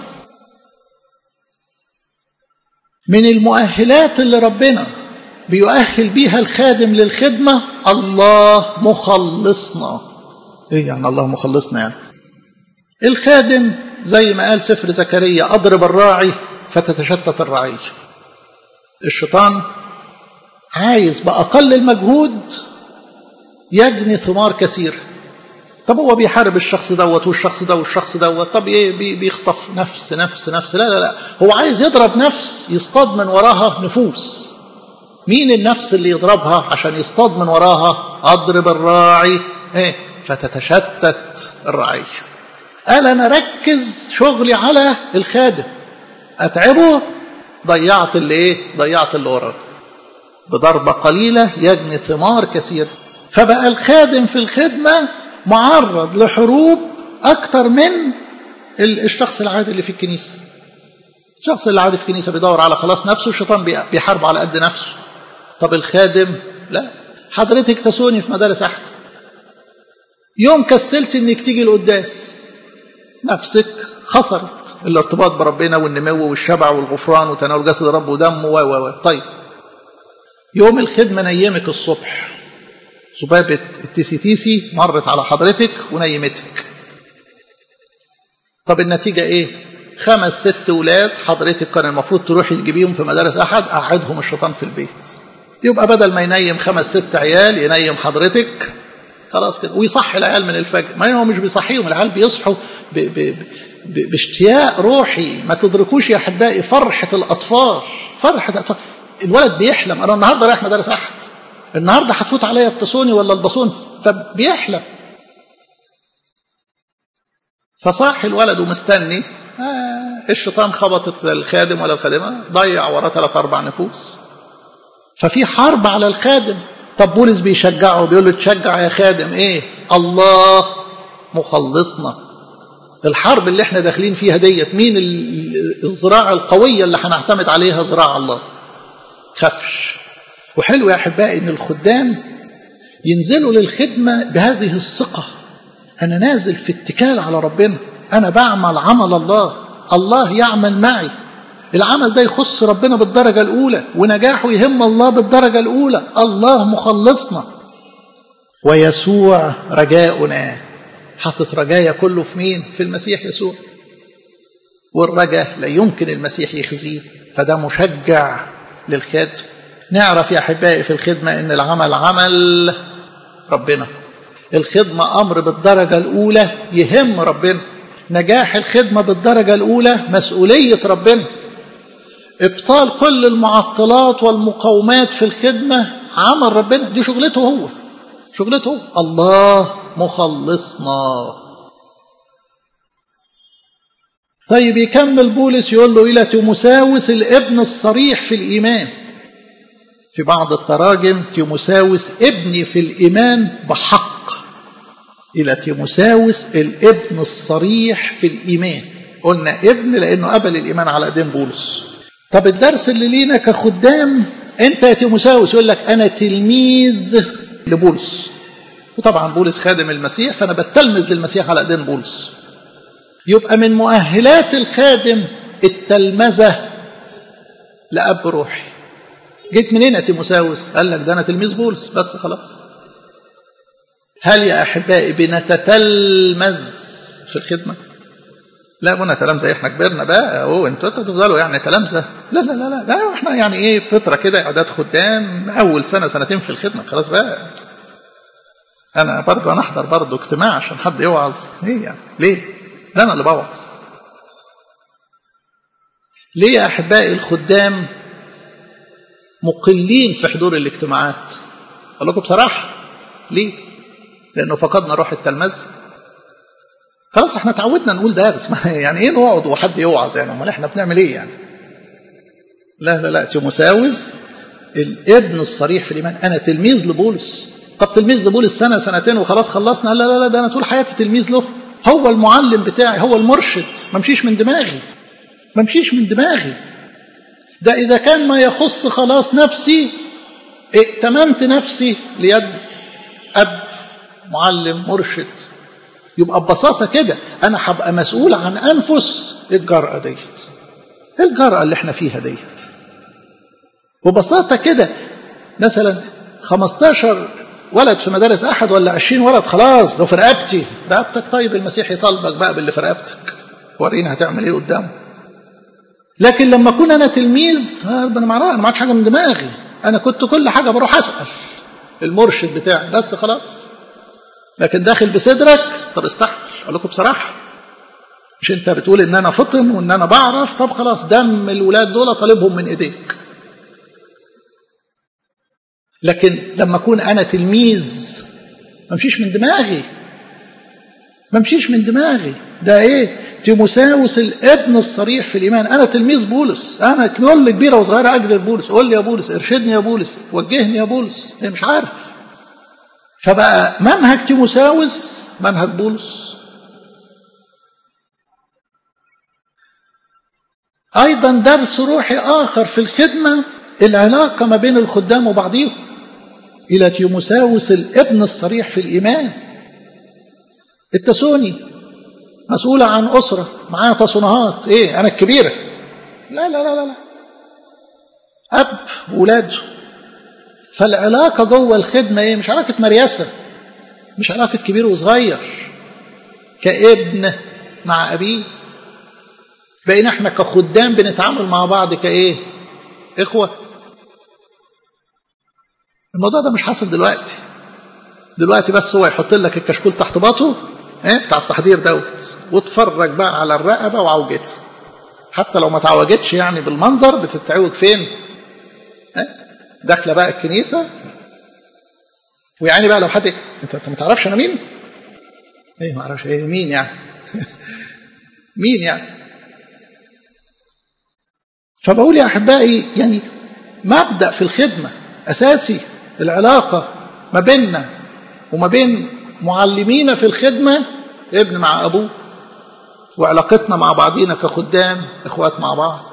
من المؤهلات اللي ربنا بيؤهل بيها الخادم للخدمه الله مخلصنا ايه يعني الله مخلصنا يعني الخادم زي ما قال سفر زكريا اضرب الراعي فتتشتت الرعيه الشيطان عايز باقل المجهود يجني ثمار كثيره طب هو بيحارب الشخص دوت والشخص ده والشخص دوت طب ايه بي بيخطف نفس نفس نفس لا لا لا هو عايز يضرب نفس يصطاد من وراها نفوس مين النفس اللي يضربها عشان يصطاد من وراها اضرب الراعي ايه فتتشتت الرعيه قال انا ركز شغلي على الخادم اتعبه ضيعت اللي ايه ضيعت اللي وراه بضربه قليله يجني ثمار كثير فبقى الخادم في الخدمه معرض لحروب اكتر من الشخص العادي اللي في الكنيسه الشخص اللي عادي في الكنيسه بيدور على خلاص نفسه الشيطان بيحارب على قد نفسه طب الخادم لا حضرتك تسوني في مدارس احد يوم كسلت انك تيجي القداس نفسك خسرت الارتباط بربنا والنمو والشبع والغفران وتناول جسد الرب ودمه و و طيب يوم الخدمه نيمك الصبح سبابة التيسي تيسي مرت على حضرتك ونيمتك طب النتيجة ايه خمس ست ولاد حضرتك كان المفروض تروحي تجيبيهم في مدارس احد قعدهم الشيطان في البيت يبقى بدل ما ينيم خمس ست عيال ينيم حضرتك خلاص كده ويصحي العيال من الفجر ما هو مش بيصحيهم العيال بيصحوا ب ب ب باشتياق روحي ما تدركوش يا احبائي فرحه الاطفال فرحه الاطفال الولد بيحلم انا النهارده رايح مدارس احد النهارده هتفوت عليا التصوني ولا البصون فبيحلم فصاح الولد ومستني آه الشيطان خبطت الخادم ولا الخادمة ضيع وراه ثلاث أربع نفوس ففي حرب على الخادم طب بولس بيشجعه بيقول له تشجع يا خادم ايه الله مخلصنا الحرب اللي احنا داخلين فيها ديت مين الزراعة القوية اللي هنعتمد عليها زراعة الله خفش وحلو يا أحبائي إن الخدام ينزلوا للخدمة بهذه الثقة أنا نازل في اتكال على ربنا أنا بعمل عمل الله الله يعمل معي العمل ده يخص ربنا بالدرجة الأولى ونجاحه يهم الله بالدرجة الأولى الله مخلصنا ويسوع رجاؤنا حاطط رجايا كله في مين في المسيح يسوع والرجاء لا يمكن المسيح يخزيه فده مشجع للخادم نعرف يا أحبائي في الخدمة إن العمل عمل ربنا الخدمة أمر بالدرجة الأولى يهم ربنا نجاح الخدمة بالدرجة الأولى مسؤولية ربنا ابطال كل المعطلات والمقاومات في الخدمة عمل ربنا دي شغلته هو شغلته هو الله مخلصنا طيب يكمل بولس يقول له إلى تيموساوس الابن الصريح في الإيمان في بعض التراجم تيموساوس ابني في الإيمان بحق إلى تيموساوس الابن الصريح في الإيمان قلنا ابن لأنه قبل الإيمان على أيدين بولس طب الدرس اللي لينا كخدام أنت يا تيموساوس يقول لك أنا تلميذ لبولس وطبعا بولس خادم المسيح فأنا بتلمذ للمسيح على أيدين بولس يبقى من مؤهلات الخادم التلمذة لأب روحي جيت منين يا تيموساوس قال لك ده أنا تلميذ بولس بس خلاص هل يا أحبائي بنتتلمذ في الخدمة لا ابونا تلامذة احنا كبرنا بقى اوه انتوا تفضلوا يعني تلامذة لا لا لا لا, لا احنا يعني ايه فترة كده اعداد خدام اول سنة سنتين في الخدمة خلاص بقى انا برضه انا احضر برضه اجتماع عشان حد يوعظ ايه يعني ليه ده انا اللي بوعظ ليه يا احبائي الخدام مقلين في حضور الاجتماعات اقول لكم بصراحه ليه لانه فقدنا روح التلمذ خلاص احنا اتعودنا نقول درس يعني ايه نقعد وحد يوعظ يعني امال احنا بنعمل ايه يعني لا لا لا تيموساوس الابن الصريح في الايمان انا تلميذ لبولس طب تلميذ لبولس سنه سنتين وخلاص خلصنا لا لا لا ده انا طول حياتي تلميذ له هو المعلم بتاعي هو المرشد ما امشيش من دماغي ما امشيش من دماغي ده اذا كان ما يخص خلاص نفسي ائتمنت نفسي ليد اب معلم مرشد يبقى ببساطة كده أنا هبقى مسؤول عن أنفس الجرأة ديت الجرأة اللي احنا فيها ديت ببساطة كده مثلا 15 ولد في مدارس أحد ولا 20 ولد خلاص ده في رقبتي رقبتك طيب المسيح يطالبك بقى باللي في رقبتك ورينا هتعمل ايه قدامه لكن لما اكون انا تلميذ انا ما انا ما عادش حاجه من دماغي انا كنت كل حاجه بروح اسال المرشد بتاعي بس خلاص لكن داخل بصدرك طب استحمل اقول لكم بصراحه مش انت بتقول ان انا فطن وان انا بعرف طب خلاص دم الولاد دول طالبهم من ايديك لكن لما اكون انا تلميذ ما امشيش من دماغي ما امشيش من دماغي ده ايه تيموساوس الابن الصريح في الايمان انا تلميذ بولس انا كل كبيره وصغيره اجري لبولس قول لي يا بولس ارشدني يا بولس وجهني يا بولس إيه مش عارف فبقى منهج تيموساوس منهج بولس ايضا درس روحي اخر في الخدمه العلاقه ما بين الخدام وبعضهم الى تيموساوس الابن الصريح في الايمان التسوني مسؤولة عن أسرة معاها تصنيعات إيه أنا الكبيرة لا لا لا لا لا أب ولاده فالعلاقة جوه الخدمة إيه مش علاقة مريسة مش علاقة كبير وصغير كابن مع أبيه بقينا احنا كخدام بنتعامل مع بعض كإيه إخوة الموضوع ده مش حاصل دلوقتي دلوقتي بس هو يحط لك الكشكول تحت باطه ايه بتاع التحضير دوت واتفرج بقى على الرقبه وعوجتها حتى لو ما اتعوجتش يعني بالمنظر بتتعوج فين ايه داخله بقى الكنيسه ويعني بقى لو حد انت انت ما تعرفش انا مين ايه ما اعرفش ايه مين يعني مين يعني فبقول يا احبائي يعني مبدا في الخدمه اساسي العلاقه ما بيننا وما بين معلمينا في الخدمه ابن مع ابوه وعلاقتنا مع بعضينا كخدام اخوات مع بعض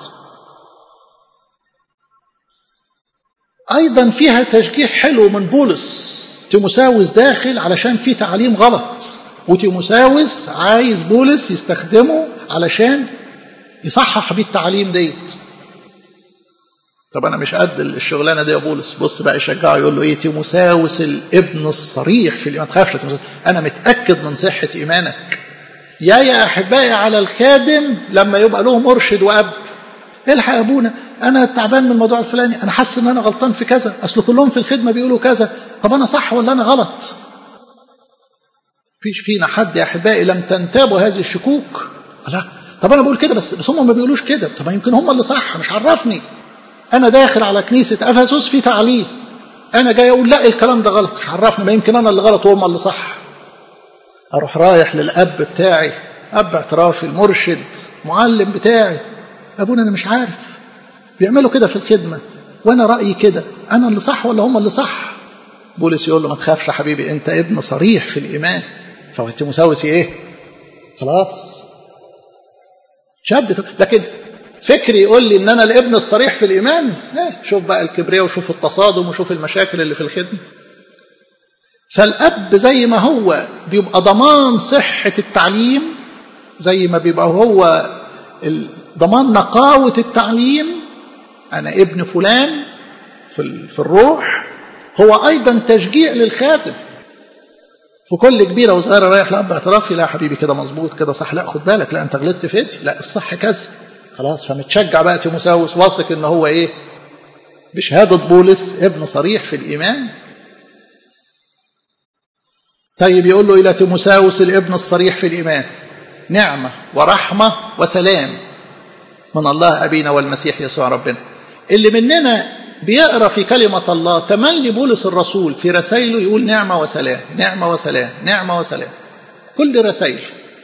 ايضا فيها تشجيع حلو من بولس تيموساوس داخل علشان في تعليم غلط وتيموساوس عايز بولس يستخدمه علشان يصحح بيه التعليم ديت طب انا مش قد الشغلانه دي يا بولس بص بقى يشجعه يقول له ايه تيموساوس الابن الصريح في الايمان ما تخافش انا متاكد من صحه ايمانك يا يا احبائي على الخادم لما يبقى له مرشد واب الحق يا ابونا انا تعبان من الموضوع الفلاني انا حاسس ان انا غلطان في كذا اصل كلهم في الخدمه بيقولوا كذا طب انا صح ولا انا غلط فيش فينا حد يا احبائي لم تنتابوا هذه الشكوك لا طب انا بقول كده بس بس هم ما بيقولوش كده طب يمكن هم اللي صح مش عرفني انا داخل على كنيسه افسس في تعليم انا جاي اقول لا الكلام ده غلط مش عرفني ما يمكن انا اللي غلط وهم اللي صح اروح رايح للاب بتاعي اب اعترافي المرشد معلم بتاعي ابونا انا مش عارف بيعملوا كده في الخدمه وانا رايي كده انا اللي صح ولا هم اللي صح بولس يقول له ما تخافش يا حبيبي انت ابن صريح في الايمان فهو تيموساوس ايه خلاص شد لكن فكري يقول لي ان انا الابن الصريح في الايمان ايه شوف بقى الكبرياء وشوف التصادم وشوف المشاكل اللي في الخدمه فالاب زي ما هو بيبقى ضمان صحه التعليم زي ما بيبقى هو ضمان نقاوه التعليم انا ابن فلان في في الروح هو ايضا تشجيع للخادم في كل كبيره وصغيره رايح لاب اعترافي لا يا حبيبي كده مظبوط كده صح لا خد بالك لا انت غلطت في دي لا الصح كذا خلاص فمتشجع بقى تيموساوس واثق ان هو ايه بشهاده بولس ابن صريح في الايمان طيب يقول له الى تيموساوس الابن الصريح في الايمان نعمه ورحمه وسلام من الله ابينا والمسيح يسوع ربنا اللي مننا بيقرا في كلمه الله تملي بولس الرسول في رسائله يقول نعمه وسلام نعمه وسلام نعمه وسلام كل رسائل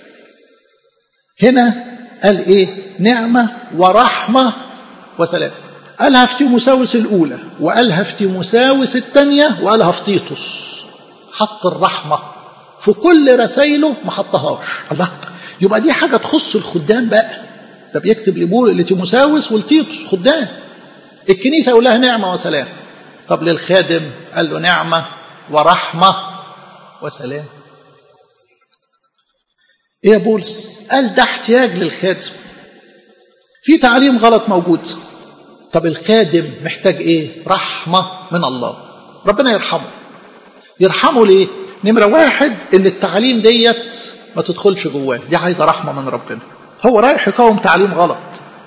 هنا قال ايه نعمه ورحمه وسلام قالها في تيموساوس الاولى وقالها في تيموساوس الثانيه وقالها في تيتوس حط الرحمه في كل رسائله ما حطهاش الله يبقى دي حاجه تخص الخدام بقى ده بيكتب لبول لتيموساوس ولتيتوس خدام الكنيسه يقول لها نعمه وسلام طب للخادم قال له نعمه ورحمه وسلام ايه يا بولس قال ده احتياج للخادم في تعليم غلط موجود طب الخادم محتاج ايه رحمه من الله ربنا يرحمه يرحمه ليه نمره واحد ان التعليم ديت ما تدخلش جواه دي عايزه رحمه من ربنا هو رايح يقاوم تعليم غلط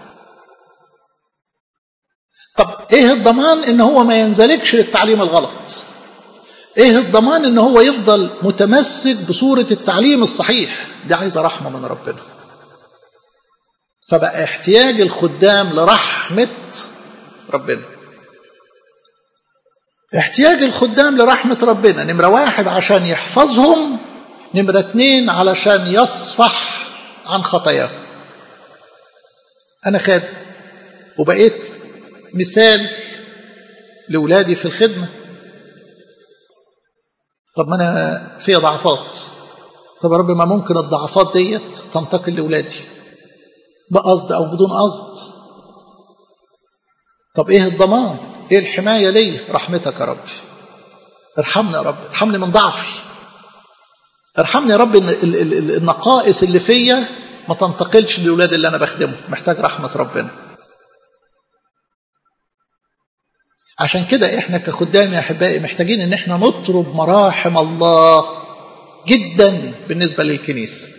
طب ايه الضمان ان هو ما ينزلكش للتعليم الغلط ايه الضمان ان هو يفضل متمسك بصورة التعليم الصحيح دي عايزة رحمة من ربنا فبقى احتياج الخدام لرحمة ربنا احتياج الخدام لرحمة ربنا نمرة واحد عشان يحفظهم نمرة اتنين علشان يصفح عن خطاياهم أنا خادم وبقيت مثال لولادي في الخدمة طب ما أنا في ضعفات طب يا رب ما ممكن الضعفات ديت تنتقل لولادي بقصد أو بدون قصد طب إيه الضمان إيه الحماية ليا رحمتك يا رب ارحمني يا رب ارحمني من ضعفي ارحمني يا رب ان النقائص اللي فيا ما تنتقلش للولاد اللي انا بخدمهم محتاج رحمه ربنا عشان كده احنا كخدام يا احبائي محتاجين ان احنا نطلب مراحم الله جدا بالنسبه للكنيسه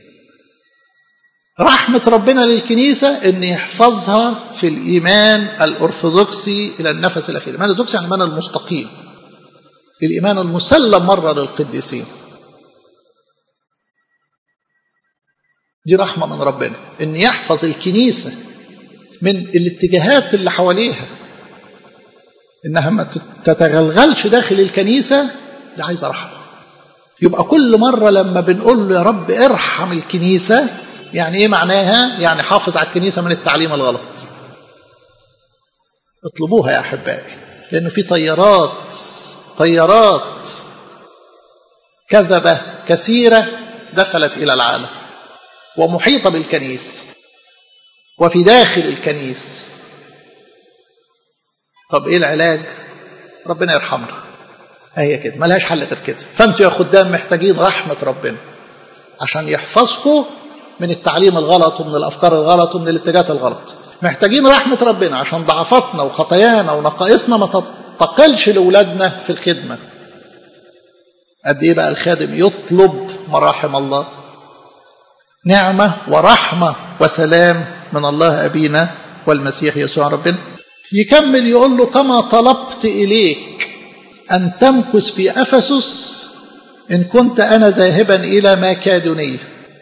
رحمة ربنا للكنيسة أن يحفظها في الإيمان الأرثوذكسي إلى النفس الأخير الإيمان الأرثوذكسي يعني الإيمان المستقيم الإيمان المسلم مرة للقديسين دي رحمة من ربنا أن يحفظ الكنيسة من الاتجاهات اللي حواليها إنها ما تتغلغلش داخل الكنيسة دي عايزة رحمة يبقى كل مرة لما بنقول له يا رب ارحم الكنيسة يعني ايه معناها يعني حافظ على الكنيسة من التعليم الغلط اطلبوها يا أحبائي لأنه في طيارات طيارات كذبة كثيرة دخلت إلى العالم ومحيطة بالكنيس وفي داخل الكنيس طب ايه العلاج ربنا يرحمنا هي كده ملهاش حل غير كده فانتوا يا خدام محتاجين رحمة ربنا عشان يحفظكم من التعليم الغلط ومن الافكار الغلط ومن الاتجاهات الغلط محتاجين رحمة ربنا عشان ضعفاتنا وخطايانا ونقائصنا ما تنتقلش لاولادنا في الخدمة قد ايه بقى الخادم يطلب مراحم الله نعمة ورحمة وسلام من الله أبينا والمسيح يسوع ربنا يكمل يقول له كما طلبت إليك أن تمكث في أفسس إن كنت أنا ذاهبا إلى ماكادونية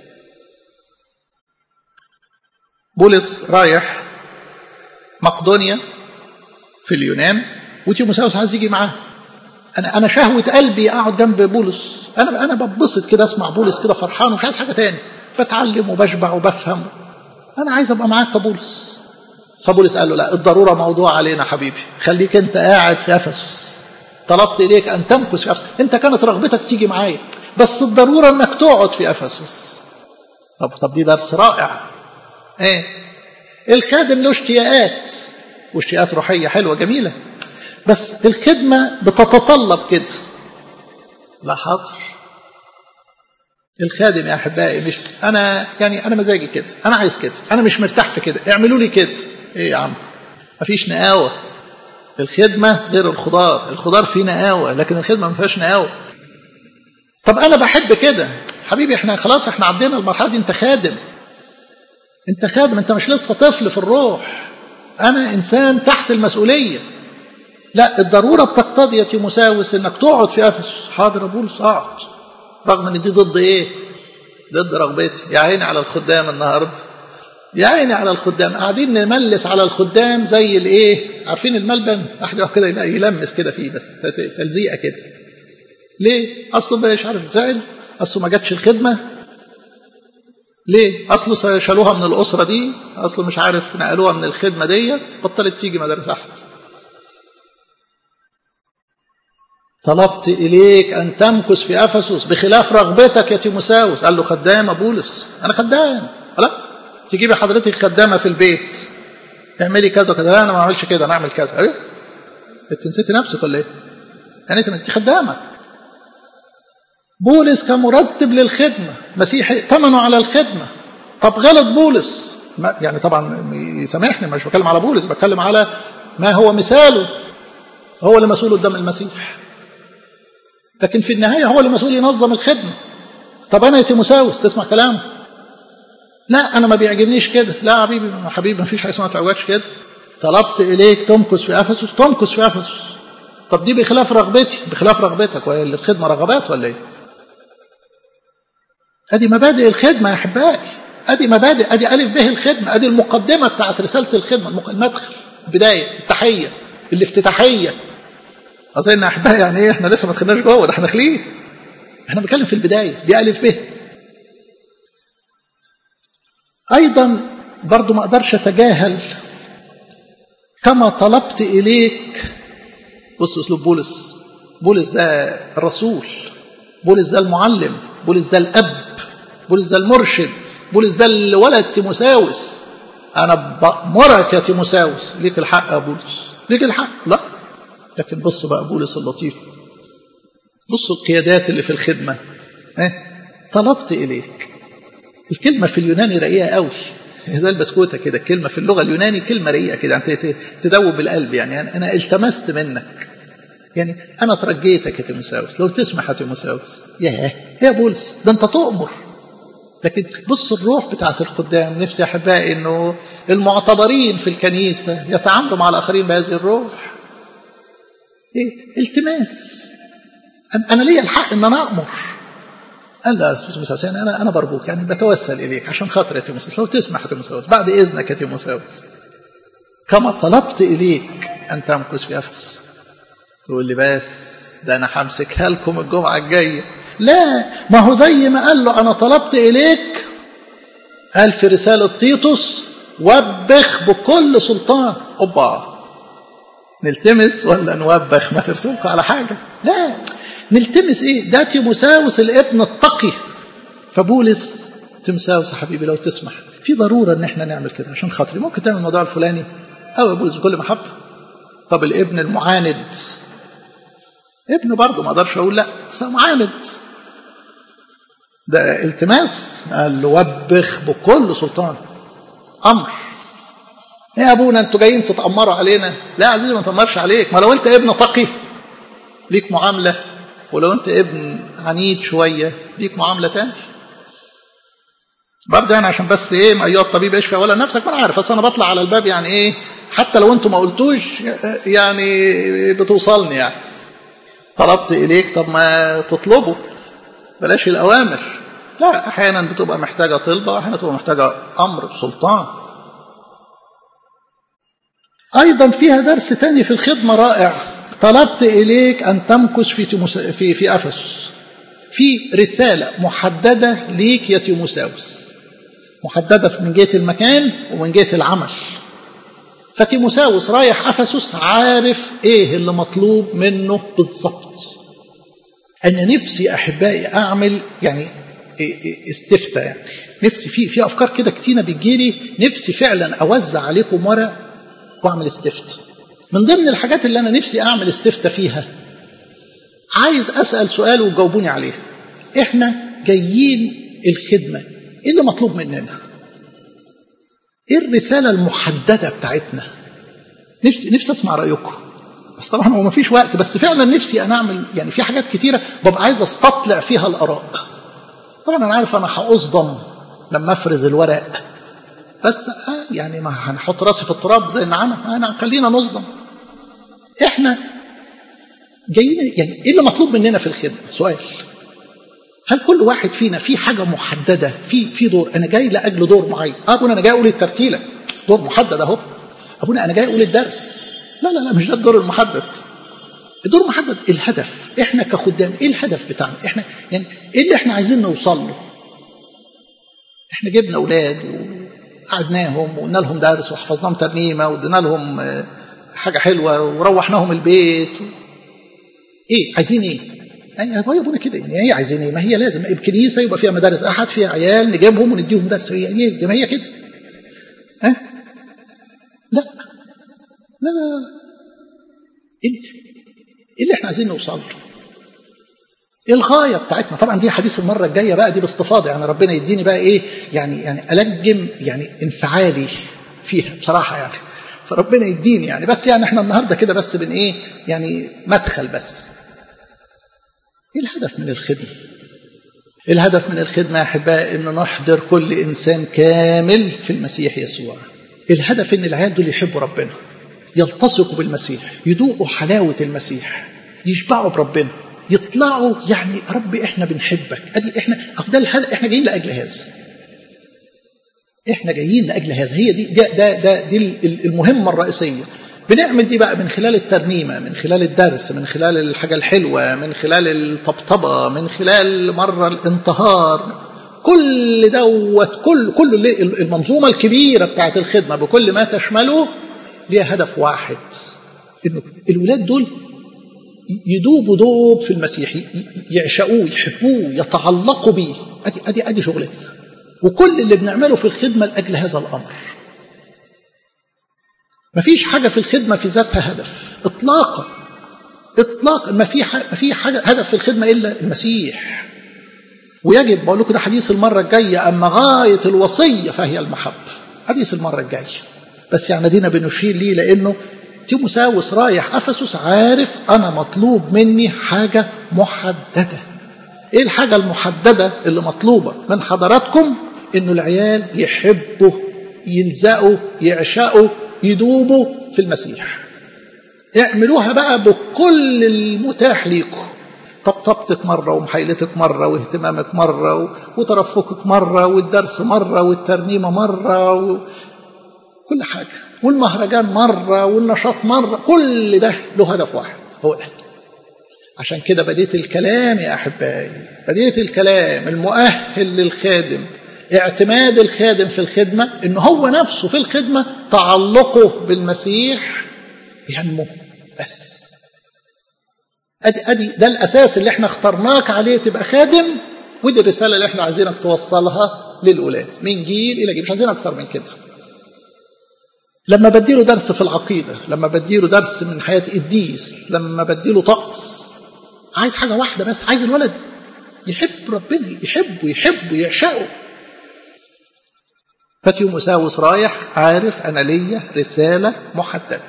بولس رايح مقدونيا في اليونان وتيموساوس عايز يجي معاه انا انا شهوه قلبي اقعد جنب بولس انا انا ببسط كده اسمع بولس كده فرحان ومش عايز حاجه تاني بتعلم وبشبع وبفهم انا عايز ابقى معاك كبولس فبولس قال له لا الضروره موضوع علينا حبيبي خليك انت قاعد في افسس طلبت اليك ان تمكث في افسس انت كانت رغبتك تيجي معايا بس الضروره انك تقعد في افسس طب طب دي درس رائع ايه الخادم له اشتياقات واشتياقات روحيه حلوه جميله بس الخدمه بتتطلب كده لا حاضر الخادم يا احبائي مش انا يعني انا مزاجي كده انا عايز كده انا مش مرتاح في كده اعملوا لي كده ايه يا عم مفيش نقاوه الخدمه غير الخضار الخضار فيه نقاوه لكن الخدمه ما فيهاش نقاوه طب انا بحب كده حبيبي احنا خلاص احنا عدينا المرحله دي انت خادم انت خادم انت مش لسه طفل في الروح انا انسان تحت المسؤوليه لا الضروره بتقتضي يا تيموساوس انك تقعد في افسس حاضر يا بولس اقعد رغم ان دي ضد ايه ضد رغبتي يا عيني على الخدام النهارده يا عيني على الخدام قاعدين نملس على الخدام زي الايه عارفين الملبن واحد كده يلمس كده فيه بس تلزيقه كده ليه اصله مش عارف زعل اصله ما جاتش الخدمه ليه اصله شالوها من الاسره دي اصله مش عارف نقلوها من الخدمه ديت بطلت تيجي مدارس احد طلبت إليك أن تمكث في أفسس بخلاف رغبتك يا تيموساوس قال له خدام بولس أنا خدام لا تجيبي حضرتك خدامة في البيت اعملي كذا كذا لا أنا ما أعملش كده أنا أعمل كذا إيه أنت نسيتي نفسك ولا إيه؟ يعني أنت خدامة بولس كمرتب للخدمة مسيحي ثمنه على الخدمة طب غلط بولس يعني طبعا يسامحني مش بتكلم على بولس بتكلم على ما هو مثاله هو اللي مسؤول قدام المسيح لكن في النهاية هو اللي مسؤول ينظم الخدمة طب أنا يا تيموساوس تسمع كلامه لا أنا ما بيعجبنيش كده لا يا حبيبي حبيبي ما فيش حاجة اسمها تعوجش كده طلبت إليك تمكث في أفسس تمكث في أفسس طب دي بخلاف رغبتي بخلاف رغبتك وهي الخدمة رغبات ولا إيه؟ أدي مبادئ الخدمة يا أحبائي أدي مبادئ أدي ألف به الخدمة أدي المقدمة بتاعت رسالة الخدمة المدخل البداية التحية الافتتاحية أظن أحبائي يعني إيه إحنا لسه ما دخلناش جوه ده إحنا داخلين إحنا بنتكلم في البداية دي ألف به أيضا برضو ما أقدرش أتجاهل كما طلبت إليك بص أسلوب بولس بولس ده الرسول بولس ده المعلم بولس ده الأب بولس ده المرشد بولس ده اللي ولد تيموساوس أنا بأمرك يا تيموساوس ليك الحق يا بولس ليك الحق لا لكن بص بقى بولس اللطيف بصوا القيادات اللي في الخدمة إيه؟ طلبت إليك الكلمة في اليوناني رقيقة قوي زي البسكوتة كده الكلمة في اللغة اليوناني كلمة رقيقة كده يعني تدوب القلب يعني أنا التمست منك يعني أنا ترجيتك يا تيموساوس لو تسمح يا تيموساوس ياه يا بولس ده أنت تؤمر لكن بص الروح بتاعت الخدام نفسي أحبائي إنه المعتبرين في الكنيسة يتعاملوا مع الآخرين بهذه الروح إيه التماس أنا ليا الحق إن أنا أأمر قال لا تيموساوس يعني أنا أنا برجوك يعني بتوسل إليك عشان خاطر يا تيموساوس لو تسمح يا تيموساوس بعد إذنك يا تيموساوس كما طلبت إليك أن تمكث في أفسس تقول لي بس ده أنا همسكها لكم الجمعة الجاية لا ما هو زي ما قال له أنا طلبت إليك قال في رسالة تيتوس وبخ بكل سلطان أوبا نلتمس ولا نوبخ ما ترسلكوا على حاجة لا نلتمس ايه ده تيموساوس الابن التقي فبولس تيموساوس يا حبيبي لو تسمح في ضرورة ان احنا نعمل كده عشان خاطري ممكن تعمل الموضوع الفلاني او يا بولس بكل محبة طب الابن المعاند ابن برضه ما اقدرش اقول لا بس معاند ده التماس قال له وبخ بكل سلطان امر ايه يا ابونا انتوا جايين تتامروا علينا لا يا عزيزي ما نتامرش عليك ما لو انت ابن تقي ليك معامله ولو انت ابن عنيد شويه ليك معامله تاني برضه يعني عشان بس ايه ما ايها الطبيب اشفى ولا نفسك ما انا عارف بس انا بطلع على الباب يعني ايه حتى لو انتوا ما قلتوش يعني بتوصلني يعني طلبت اليك طب ما تطلبه بلاش الاوامر لا احيانا بتبقى محتاجه طلبه واحيانا بتبقى محتاجه امر بسلطان ايضا فيها درس تاني في الخدمه رائع طلبت اليك ان تمكث في تيموس في في افسس في رساله محدده ليك يا تيموساوس محدده من جهه المكان ومن جهه العمل فتيموساوس رايح افسس عارف ايه اللي مطلوب منه بالظبط انا نفسي احبائي اعمل يعني استفتاء يعني نفسي في في افكار كده كتيره بتجيلي نفسي فعلا اوزع عليكم ورق واعمل استفتاء من ضمن الحاجات اللي انا نفسي اعمل استفتاء فيها عايز اسال سؤال وتجاوبوني عليه احنا جايين الخدمه ايه اللي مطلوب مننا ايه الرساله المحدده بتاعتنا نفسي نفسي اسمع رايكم بس طبعا هو مفيش وقت بس فعلا نفسي انا اعمل يعني في حاجات كتيره ببقى عايز استطلع فيها الاراء طبعا انا عارف انا هاصدم لما افرز الورق بس آه يعني ما هنحط راسي في التراب زي النعامه انا خلينا نصدم احنا جايين يعني ايه اللي مطلوب مننا في الخدمه سؤال هل كل واحد فينا في حاجه محدده في في دور انا جاي لاجل دور معين اه ابونا انا جاي اقول الترتيله دور محدد اهو ابونا انا جاي اقول الدرس لا لا لا مش ده الدور المحدد الدور المحدد الهدف احنا كخدام ايه الهدف بتاعنا احنا يعني ايه اللي احنا عايزين نوصل له احنا جبنا اولاد وقعدناهم وقلنا لهم درس وحفظناهم ترنيمه وادينا لهم حاجه حلوه وروحناهم البيت ايه عايزين ايه يعني هو ابونا كده يعني هي عايزين ايه ما هي لازم الكنيسه يبقى فيها مدارس احد فيها عيال نجيبهم ونديهم درس هي ايه ما هي كده ها لا لا لا ايه اللي احنا عايزين نوصل له ايه الغايه بتاعتنا طبعا دي حديث المره الجايه بقى دي باستفاضه يعني ربنا يديني بقى ايه يعني يعني الجم يعني انفعالي فيها بصراحه يعني فربنا يديني يعني بس يعني احنا النهارده كده بس بن ايه يعني مدخل بس ايه الهدف من الخدمه الهدف من الخدمه يا احبائي ان نحضر كل انسان كامل في المسيح يسوع الهدف ان العيال دول يحبوا ربنا يلتصقوا بالمسيح يذوقوا حلاوه المسيح يشبعوا بربنا يطلعوا يعني ربي احنا بنحبك ادي احنا ده الهدف احنا جايين لاجل هذا احنا جايين لاجل هذا هي دي ده ده, ده دي المهمه الرئيسيه بنعمل دي بقى من خلال الترنيمه من خلال الدرس من خلال الحاجه الحلوه من خلال الطبطبه من خلال مره الانتهار كل دوت كل كل المنظومه الكبيره بتاعت الخدمه بكل ما تشمله ليها هدف واحد انه الولاد دول يدوبوا دوب في المسيح يعشقوه يحبوه يتعلقوا بيه ادي ادي ادي شغلتنا وكل اللي بنعمله في الخدمه لاجل هذا الامر ما فيش حاجه في الخدمه في ذاتها هدف اطلاقا اطلاقا ما في ما في حاجه هدف في الخدمه الا المسيح ويجب بقول لكم ده حديث المره الجايه اما غايه الوصيه فهي المحبه حديث المره الجايه بس يعني دينا بنشير ليه لانه تيموساوس رايح افسس عارف انا مطلوب مني حاجه محدده ايه الحاجه المحدده اللي مطلوبه من حضراتكم انه العيال يحبوا يلزقوا يعشقوا يدوبوا في المسيح اعملوها بقى بكل المتاح ليكم طبطبتك مرة ومحايلتك مرة واهتمامك مرة وترفقك مرة والدرس مرة والترنيمة مرة و... كل حاجة والمهرجان مرة والنشاط مرة كل ده له هدف واحد هو ده عشان كده بديت الكلام يا أحبائي بديت الكلام المؤهل للخادم اعتماد الخادم في الخدمة إن هو نفسه في الخدمة تعلقه بالمسيح ينمو بس أدي, أدي ده الأساس اللي احنا اخترناك عليه تبقى خادم ودي الرسالة اللي احنا عايزينك توصلها للأولاد من جيل إلى جيل مش عايزين أكتر من كده لما بديله درس في العقيدة لما بديله درس من حياة قديس لما بديله طقس عايز حاجة واحدة بس عايز الولد يحب ربنا يحبه يحبه يعشقه فتيوموساوس رايح عارف أنا ليا رسالة محددة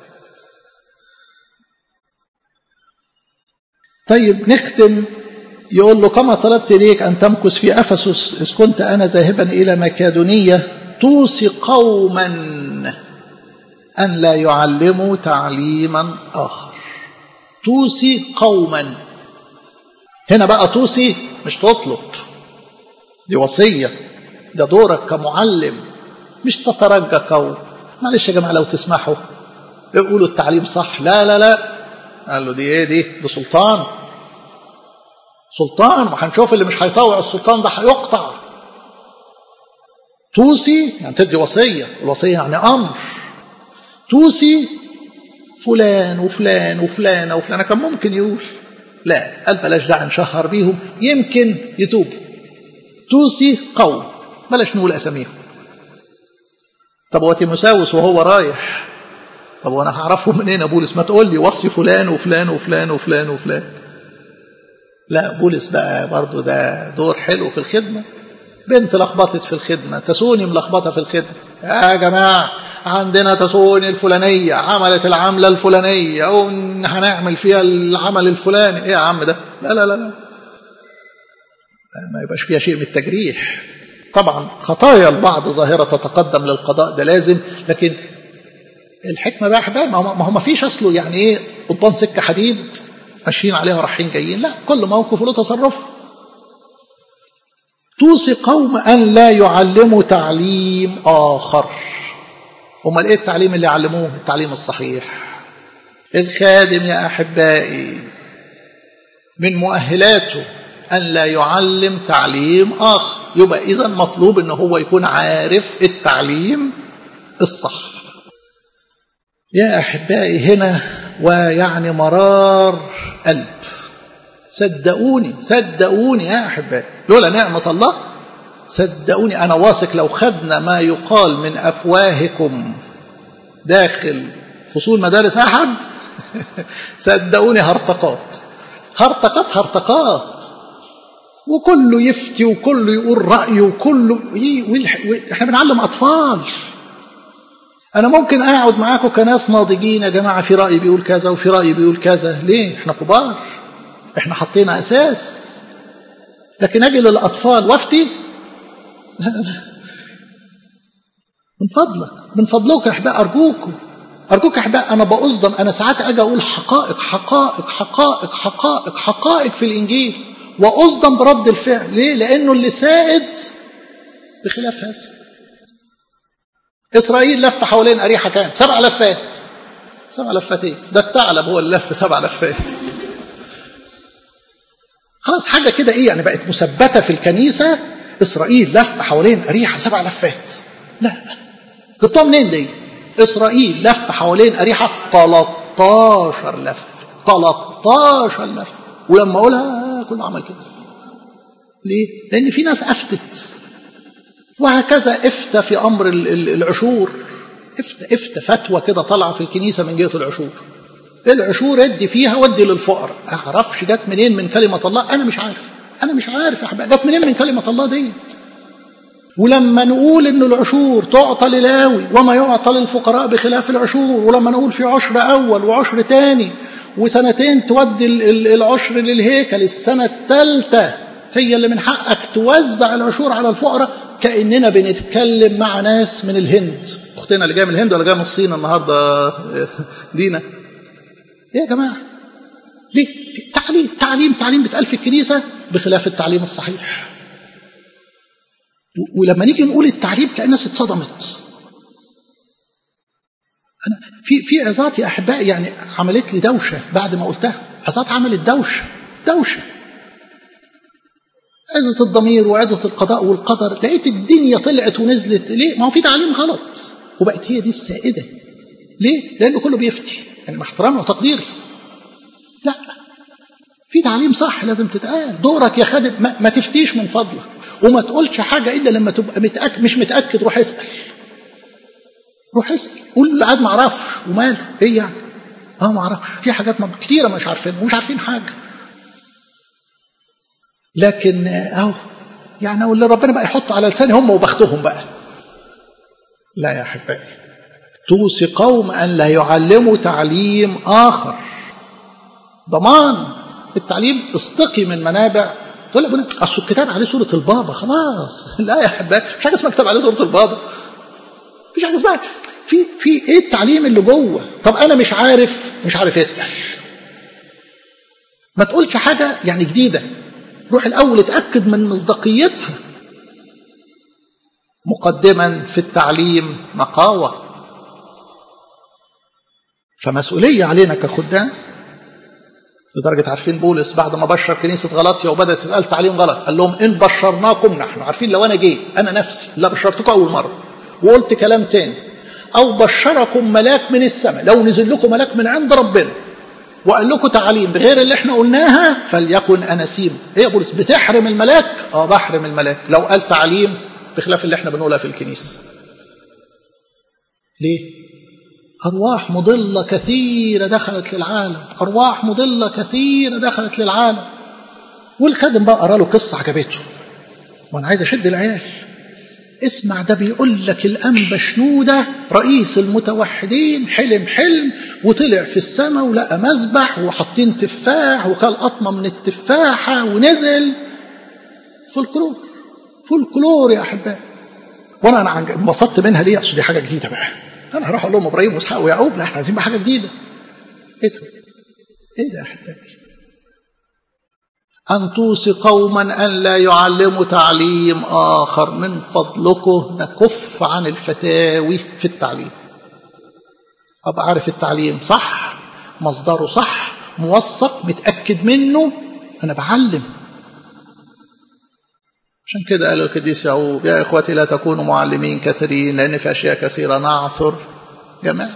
طيب نختم يقول له كما طلبت إليك أن تمكث في أفسس إذ كنت أنا ذاهبا إلى مكادونية توصي قوما أن لا يعلموا تعليما آخر توصي قوما هنا بقى توصي مش تطلب دي وصية ده دورك كمعلم مش تترجى قول معلش يا جماعة لو تسمحوا يقولوا التعليم صح لا لا لا قال له دي ايه دي دي سلطان سلطان وهنشوف اللي مش هيطوع السلطان ده هيقطع توصي يعني تدي وصية الوصية يعني أمر توصي فلان وفلان وفلان وفلان كان ممكن يقول لا قال بلاش داعي نشهر بيهم يمكن يتوبوا توصي قوم بلاش نقول أساميهم طب هو تيموساوس وهو رايح طب وانا هعرفهم منين يا بولس ما تقول لي وصي فلان وفلان وفلان وفلان وفلان لا بولس بقى برضه ده دور حلو في الخدمه بنت لخبطت في الخدمه تسوني ملخبطه في الخدمه يا جماعه عندنا تسوني الفلانيه عملت العمله الفلانيه هنعمل فيها العمل الفلاني ايه يا عم ده لا لا لا لا ما يبقاش فيها شيء من التجريح طبعا خطايا البعض ظاهرة تتقدم للقضاء ده لازم لكن الحكمة بقى أحباب ما هو ما فيش أصله يعني إيه قضبان سكة حديد ماشيين عليها رايحين جايين لا كل موقف له تصرف توصي قوم أن لا يعلموا تعليم آخر أمال إيه التعليم اللي يعلموه التعليم الصحيح الخادم يا أحبائي من مؤهلاته أن لا يعلم تعليم آخر يبقى إذا مطلوب أنه هو يكون عارف التعليم الصح يا أحبائي هنا ويعني مرار قلب صدقوني صدقوني يا أحبائي لولا نعمة الله صدقوني أنا واثق لو خدنا ما يقال من أفواهكم داخل فصول مدارس أحد صدقوني هرطقات هرطقات هرطقات وكله يفتي وكله يقول رأيه وكله احنا بنعلم أطفال أنا ممكن أقعد معاكم كناس ناضجين يا جماعة في رأي بيقول كذا وفي رأي بيقول كذا ليه؟ احنا كبار احنا حطينا أساس لكن أجي للأطفال وافتي لا لا من فضلك من فضلك يا أحباء أرجوكم أرجوك يا أحباء أنا بأصدم أنا ساعات أجي أقول حقائق حقائق حقائق حقائق حقائق في الإنجيل وأصدم برد الفعل ليه؟ لأنه اللي سائد بخلاف هذا إسرائيل لف حوالين أريحة كام؟ سبع لفات سبع لفات إيه؟ ده الثعلب هو اللي لف سبع لفات خلاص حاجة كده إيه يعني بقت مثبتة في الكنيسة إسرائيل لف حوالين أريحة سبع لفات لا جبتوها منين دي؟ إسرائيل لف حوالين أريحة 13 لف 13 لف ولما أقولها كله عمل كده ليه؟ لأن في ناس أفتت وهكذا افتى في أمر العشور افتى افتى فتوى كده طالعة في الكنيسة من جهة العشور العشور ادي فيها ودي للفقراء اعرفش جت منين من كلمة الله أنا مش عارف أنا مش عارف يا حبايبي جت منين من كلمة الله ديت ولما نقول ان العشور تعطى للاوي وما يعطى للفقراء بخلاف العشور ولما نقول في عشر اول وعشر تاني وسنتين تودي العشر للهيكل السنة الثالثة هي اللي من حقك توزع العشور على الفقراء كأننا بنتكلم مع ناس من الهند أختنا اللي جاية من الهند ولا جاية من الصين النهاردة دينا إيه يا جماعة ليه تعليم تعليم تعليم بيتقال في الكنيسة بخلاف التعليم الصحيح ولما نيجي نقول التعليم تلاقي الناس اتصدمت انا في في عظات يا احبائي يعني عملت لي دوشه بعد ما قلتها عظات عملت دوشه دوشه عزة الضمير وعزة القضاء والقدر لقيت الدنيا طلعت ونزلت ليه؟ ما هو في تعليم غلط وبقت هي دي السائدة ليه؟ لأنه كله بيفتي يعني مع احترامي وتقديري لا في تعليم صح لازم تتقال دورك يا خادم ما, ما تفتيش من فضلك وما تقولش حاجة إلا لما تبقى متأكد مش متأكد روح اسأل روح اسأل قول اللي قاعد ما اعرفش وماله ايه يعني اه ما اعرفش في حاجات كتيرة مش عارفين ومش عارفين حاجة لكن اهو يعني اقول اللي ربنا بقى يحط على لساني هم وبختهم بقى لا يا احبائي توصي قوم ان لا يعلموا تعليم اخر ضمان التعليم استقي من منابع تقول لك اصل الكتاب عليه سوره البابا خلاص لا يا احبائي مش حاجه اسمها كتاب عليه سوره البابا مفيش حاجه اسمها في في ايه التعليم اللي جوه طب انا مش عارف مش عارف اسال ما تقولش حاجه يعني جديده روح الأول اتأكد من مصداقيتها مقدما في التعليم نقاوة فمسؤولية علينا كخدام لدرجة عارفين بولس بعد ما بشر كنيسة غلطية وبدأت تتقال تعليم غلط قال لهم إن بشرناكم نحن عارفين لو أنا جيت أنا نفسي لا بشرتكم أول مرة وقلت كلام تاني أو بشركم ملاك من السماء لو نزل لكم ملاك من عند ربنا وقال لكم تعاليم بغير اللي احنا قلناها فليكن اناسيم ايه يا بولس بتحرم الملاك اه بحرم الملاك لو قال تعليم بخلاف اللي احنا بنقولها في الكنيسه ليه ارواح مضله كثيره دخلت للعالم ارواح مضله كثيره دخلت للعالم والخادم بقى قرا له قصه عجبته وانا عايز اشد العيال اسمع ده بيقول لك الأنبا شنودة رئيس المتوحدين حلم حلم وطلع في السماء ولقى مذبح وحاطين تفاح وكل قطمة من التفاحة ونزل فولكلور فولكلور يا أحبائي وأنا أنا انبسطت منها ليه؟ أصل دي حاجة جديدة بقى أنا هروح أقول لهم إبراهيم وإسحاق ويعقوب لا إحنا عايزين بقى حاجة جديدة إيه ده؟ إيه ده يا أحبائي؟ أن توصي قوما أن لا يعلموا تعليم آخر من فضلكم نكف عن الفتاوي في التعليم أبقى عارف التعليم صح مصدره صح موثق متأكد منه أنا بعلم عشان كده قال القديس يعقوب يا إخوتي لا تكونوا معلمين كثيرين لأن في أشياء كثيرة نعثر جمال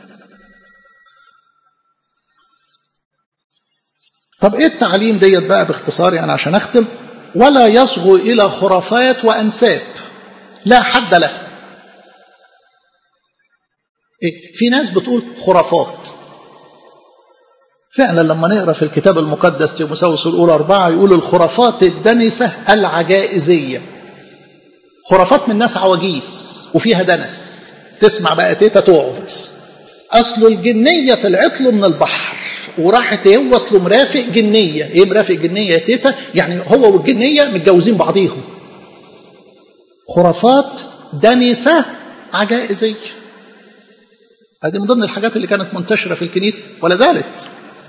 طب ايه التعليم ديت بقى باختصار يعني عشان اختم ولا يصغو الى خرافات وانساب لا حد له إيه؟ في ناس بتقول خرافات فعلا لما نقرا في الكتاب المقدس تيموساوس الاولى اربعه يقول الخرافات الدنسه العجائزيه خرافات من ناس عواجيز وفيها دنس تسمع بقى تيتا تقعد اصل الجنيه طلعت له من البحر وراحت هو اصله مرافق جنيه ايه مرافق جنيه يا تيتا يعني هو والجنيه متجوزين بعضيهم خرافات دنسه عجائزيه هذه من ضمن الحاجات اللي كانت منتشره في الكنيسه ولا زالت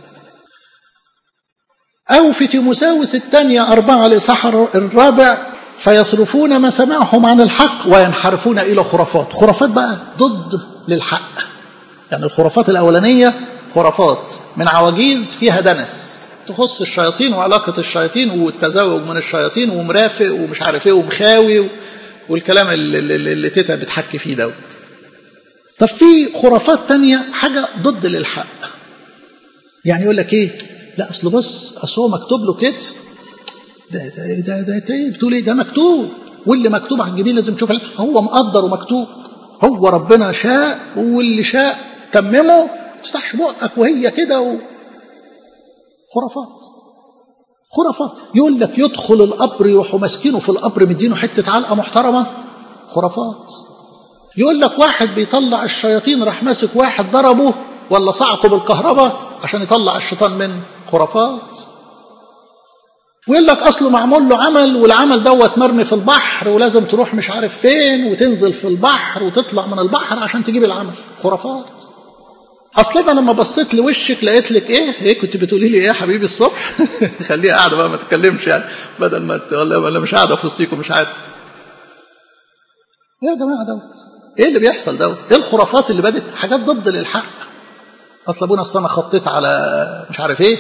أو في تيموساوس الثانية أربعة الإصحاح الرابع فيصرفون مسامعهم عن الحق وينحرفون إلى خرافات خرافات بقى ضد للحق يعني الخرافات الأولانية خرافات من عواجيز فيها دنس تخص الشياطين وعلاقة الشياطين والتزاوج من الشياطين ومرافق ومش عارف ايه ومخاوي والكلام اللي, اللي, اللي تيتا بتحكي فيه دوت طب في خرافات تانية حاجة ضد للحق يعني يقول لك ايه لا اصل بص اصل هو مكتوب له كده ده ده ده, ده, ده بتقول ايه ده مكتوب واللي مكتوب على الجبين لازم تشوف هو مقدر ومكتوب هو ربنا شاء واللي شاء تممه ما تفتحش بقك وهي كده و... خرافات خرافات يقول لك يدخل القبر يروحوا ماسكينه في القبر مدينه حته علقه محترمه خرافات يقول لك واحد بيطلع الشياطين راح ماسك واحد ضربه ولا صعقه بالكهرباء عشان يطلع الشيطان من خرافات ويقول لك اصله معمول له عمل والعمل دوت مرمي في البحر ولازم تروح مش عارف فين وتنزل في البحر وتطلع من البحر عشان تجيب العمل خرافات اصل انا لما بصيت لوشك لقيت لك ايه ايه كنت بتقولي لي ايه يا حبيبي الصبح خليها قاعده بقى ما تتكلمش يعني بدل ما ولا ولا مش قاعده في وسطيكم مش عارف ايه يا جماعه دوت ايه اللي بيحصل دوت ايه الخرافات اللي بدت حاجات ضد للحق اصل ابونا اصل انا خطيت على مش عارف ايه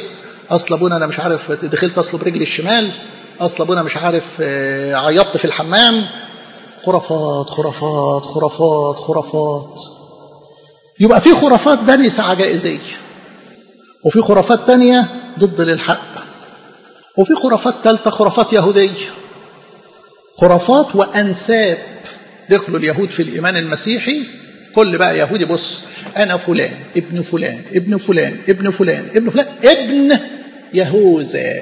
اصل ابونا انا مش عارف دخلت اصله برجلي الشمال اصل ابونا مش عارف عيطت في الحمام خرافات خرافات خرافات خرافات يبقى في خرافات دنسة عجائزية وفي خرافات تانية ضد للحق وفي خرافات ثالثة خرافات يهودية خرافات وأنساب دخلوا اليهود في الإيمان المسيحي كل بقى يهودي بص أنا فلان ابن فلان ابن فلان ابن فلان ابن فلان ابن يهوذا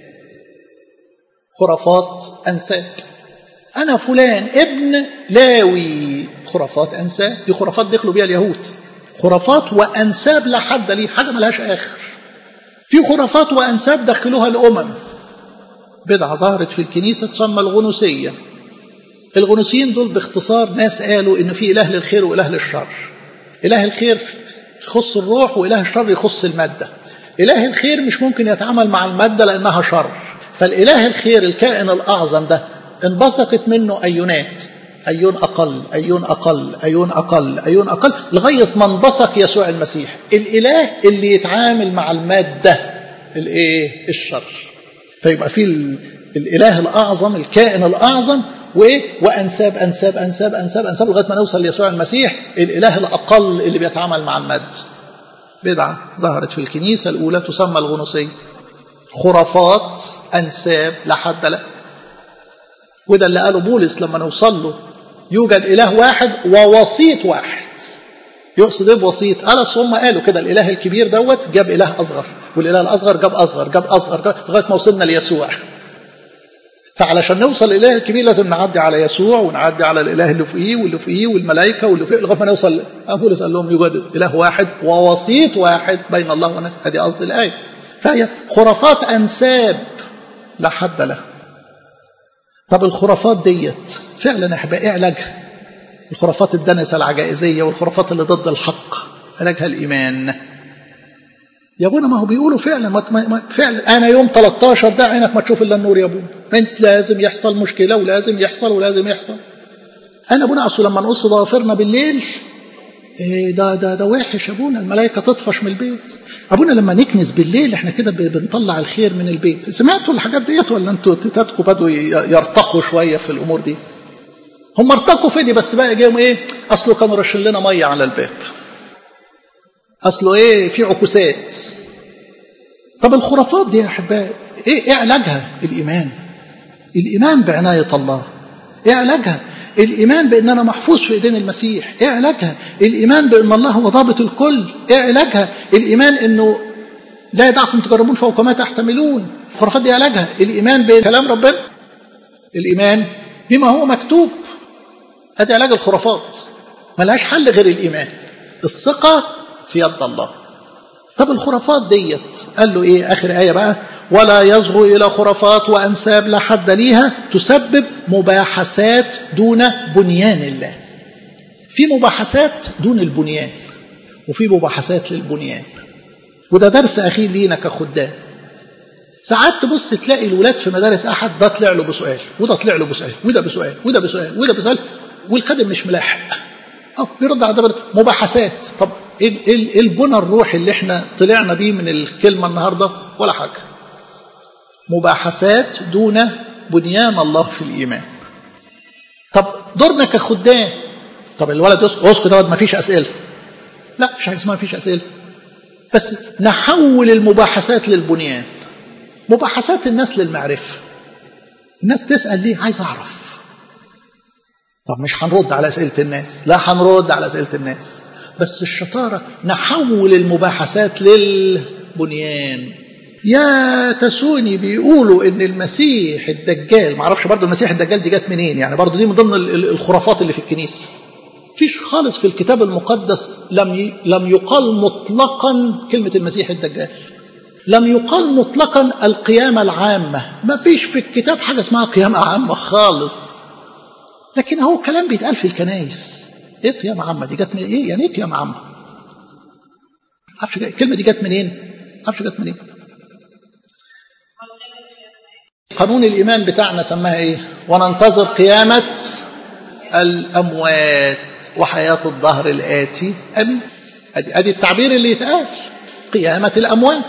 خرافات أنساب أنا فلان ابن لاوي خرافات أنساب دي خرافات دخلوا بيها اليهود خرافات وأنساب لا حد ليه حاجة ملهاش آخر في خرافات وأنساب دخلوها الأمم بدعة ظهرت في الكنيسة تسمى الغنوسية الغنوسيين دول باختصار ناس قالوا إن في إله للخير وإله للشر إله الخير يخص الروح وإله الشر يخص المادة إله الخير مش ممكن يتعامل مع المادة لأنها شر فالإله الخير الكائن الأعظم ده انبثقت منه أيونات أيون أقل أيون أقل أيون أقل أيون أقل لغاية ما انبثق يسوع المسيح الإله اللي يتعامل مع المادة الإيه الشر فيبقى في الإله الأعظم الكائن الأعظم وإيه وأنساب أنساب أنساب أنساب أنساب لغاية ما نوصل ليسوع المسيح الإله الأقل اللي بيتعامل مع المادة بدعة ظهرت في الكنيسة الأولى تسمى الغنوصية خرافات أنساب لا حد له وده اللي قاله بولس لما نوصل له يوجد إله واحد ووسيط واحد يقصد ايه بوسيط؟ قال اصل هم قالوا كده الاله الكبير دوت جاب اله اصغر والاله الاصغر جاب اصغر جاب اصغر جاب لغايه ما وصلنا ليسوع. فعلشان نوصل للاله الكبير لازم نعدي على يسوع ونعدي على الاله اللي فوقيه واللي فوقيه والملائكه واللي فوقيه لغايه ما نوصل بولس قال لهم يوجد اله واحد ووسيط واحد بين الله والناس هذه قصد الايه. فهي خرافات انساب لا حد له. طب الخرافات ديت فعلا احبائي ايه علاجها؟ الخرافات الدنسة العجائزية والخرافات اللي ضد الحق علاجها الإيمان يا ابونا ما هو بيقولوا فعلا ما ما فعلا انا يوم 13 ده عينك ما تشوف الا النور يا ابونا انت لازم يحصل مشكله ولازم يحصل ولازم يحصل انا ابونا اصل لما نقص ضوافرنا بالليل إيه ده ده ده وحش يا ابونا الملائكه تطفش من البيت ابونا لما نكنس بالليل احنا كده بنطلع الخير من البيت سمعتوا الحاجات ديت ولا انتوا تتاتكم بدوا يرتقوا شويه في الامور دي هم ارتقوا في دي بس بقى جاهم ايه اصله كانوا رشين لنا ميه على الباب اصله ايه في عكوسات طب الخرافات دي يا احبائي ايه ايه علاجها الايمان الايمان بعنايه الله ايه علاجها الايمان بان انا محفوظ في ايدين المسيح ايه علاجها الايمان بان الله هو ضابط الكل ايه علاجها الايمان انه لا يدعكم تجربون فوق ما تحتملون الخرافات دي علاجها الايمان بكلام ربنا الايمان بما هو مكتوب ادي علاج الخرافات ملهاش حل غير الايمان الثقه في يد الله طب الخرافات ديت قال له ايه اخر ايه بقى ولا يصغوا الى خرافات وانساب لا حد ليها تسبب مباحثات دون بنيان الله في مباحثات دون البنيان وفي مباحثات للبنيان وده درس اخير لينا كخدام ساعات تبص تلاقي الولاد في مدارس احد ده طلع له بسؤال وده طلع له بسؤال وده بسؤال وده بسؤال وده بسؤال والخادم مش ملاحق اه بيرد على ده مباحثات طب ايه ايه البنى الروحي اللي احنا طلعنا بيه من الكلمه النهارده ولا حاجه مباحثات دون بنيان الله في الايمان طب دورنا كخدام طب الولد اسكت دوت ما فيش اسئله لا مش حاجه اسمها ما فيش اسئله بس نحول المباحثات للبنيان مباحثات الناس للمعرفه الناس تسال ليه عايز اعرف طب مش هنرد على اسئله الناس لا هنرد على اسئله الناس بس الشطاره نحول المباحثات للبنيان يا تسوني بيقولوا ان المسيح الدجال ما اعرفش برضه المسيح الدجال دي جت منين يعني برضه دي من ضمن الخرافات اللي في الكنيسه فيش خالص في الكتاب المقدس لم لم يقال مطلقا كلمه المسيح الدجال لم يقال مطلقا القيامه العامه ما فيش في الكتاب حاجه اسمها قيامه عامه خالص لكن هو كلام بيتقال في الكنايس ايه قيامه عامه دي جت من ايه يعني ايه قيامه عامه عارفش الكلمه دي جت منين عارفش جت منين قانون الإيمان بتاعنا سماها إيه وننتظر قيامة الأموات وحياة الظهر الآتي أمين أدي, أدي التعبير اللي يتقال قيامة الأموات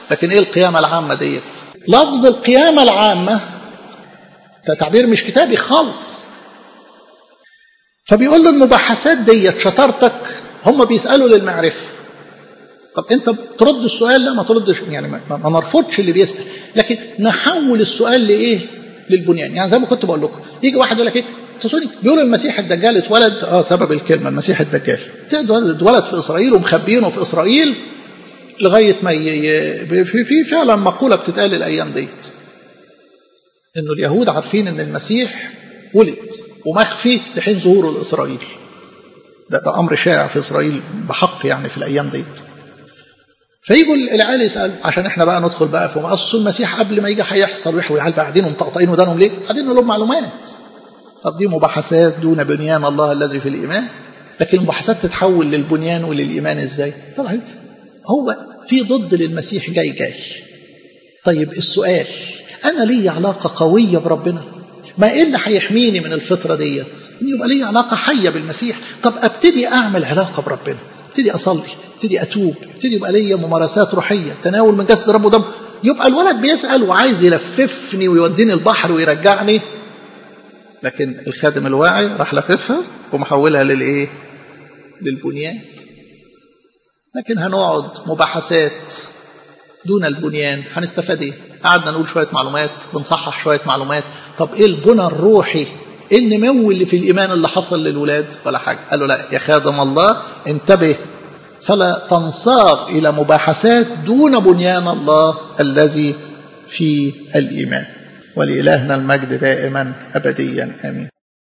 لكن ايه القيامة العامة ديت لفظ القيامة العامة ده تعبير مش كتابي خالص فبيقول له المباحثات ديت شطارتك هم بيسألوا للمعرفة طب انت ترد السؤال لا ما تردش يعني ما, ما نرفضش اللي بيسأل لكن نحول السؤال لايه للبنيان يعني زي ما كنت بقول لكم يجي واحد يقول لك ايه تصوني بيقولوا المسيح الدجال اتولد اه سبب الكلمه المسيح الدجال اتولد في اسرائيل ومخبينه في اسرائيل لغايه ما ي... في, في فعلا مقوله بتتقال الايام ديت انه اليهود عارفين ان المسيح ولد ومخفي لحين ظهوره لاسرائيل ده, ده امر شائع في اسرائيل بحق يعني في الايام ديت فيجوا العيال يسال عشان احنا بقى ندخل بقى في اصل المسيح قبل ما يجي هيحصل ويحوي العيال بقى قاعدين ومطقطقين ودانهم ليه؟ قاعدين نقول لهم معلومات طب دي مباحثات دون بنيان الله الذي في الايمان لكن المباحثات تتحول للبنيان وللايمان ازاي؟ طبعا هو في ضد للمسيح جاي جاي طيب السؤال انا لي علاقه قويه بربنا ما ايه اللي هيحميني من الفطره ديت؟ ان يبقى لي علاقه حيه بالمسيح طب ابتدي اعمل علاقه بربنا ابتدي اصلي ابتدي اتوب ابتدي يبقى ليا ممارسات روحيه تناول من جسد رب ودم يبقى الولد بيسال وعايز يلففني ويوديني البحر ويرجعني لكن الخادم الواعي راح لففها ومحولها للايه للبنيان لكن هنقعد مباحثات دون البنيان هنستفاد ايه قعدنا نقول شويه معلومات بنصحح شويه معلومات طب ايه البنى الروحي ايه النمو اللي في الايمان اللي حصل للولاد ولا حاجه قال له لا يا خادم الله انتبه فلا تنصاف الى مباحثات دون بنيان الله الذي في الايمان ولالهنا المجد دائما ابديا امين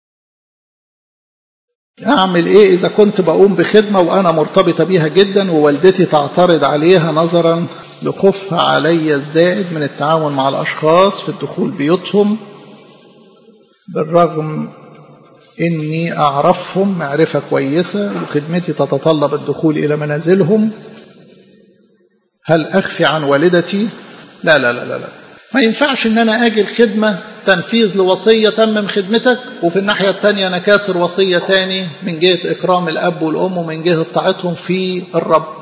اعمل ايه اذا كنت بقوم بخدمه وانا مرتبطه بيها جدا ووالدتي تعترض عليها نظرا لخوفها علي الزائد من التعاون مع الاشخاص في الدخول بيوتهم بالرغم اني اعرفهم معرفه كويسه وخدمتي تتطلب الدخول الى منازلهم هل اخفي عن والدتي لا لا لا لا, لا. ما ينفعش ان انا اجي الخدمه تنفيذ لوصيه تمم خدمتك وفي الناحيه الثانيه انا كاسر وصيه تاني من جهه اكرام الاب والام ومن جهه طاعتهم في الرب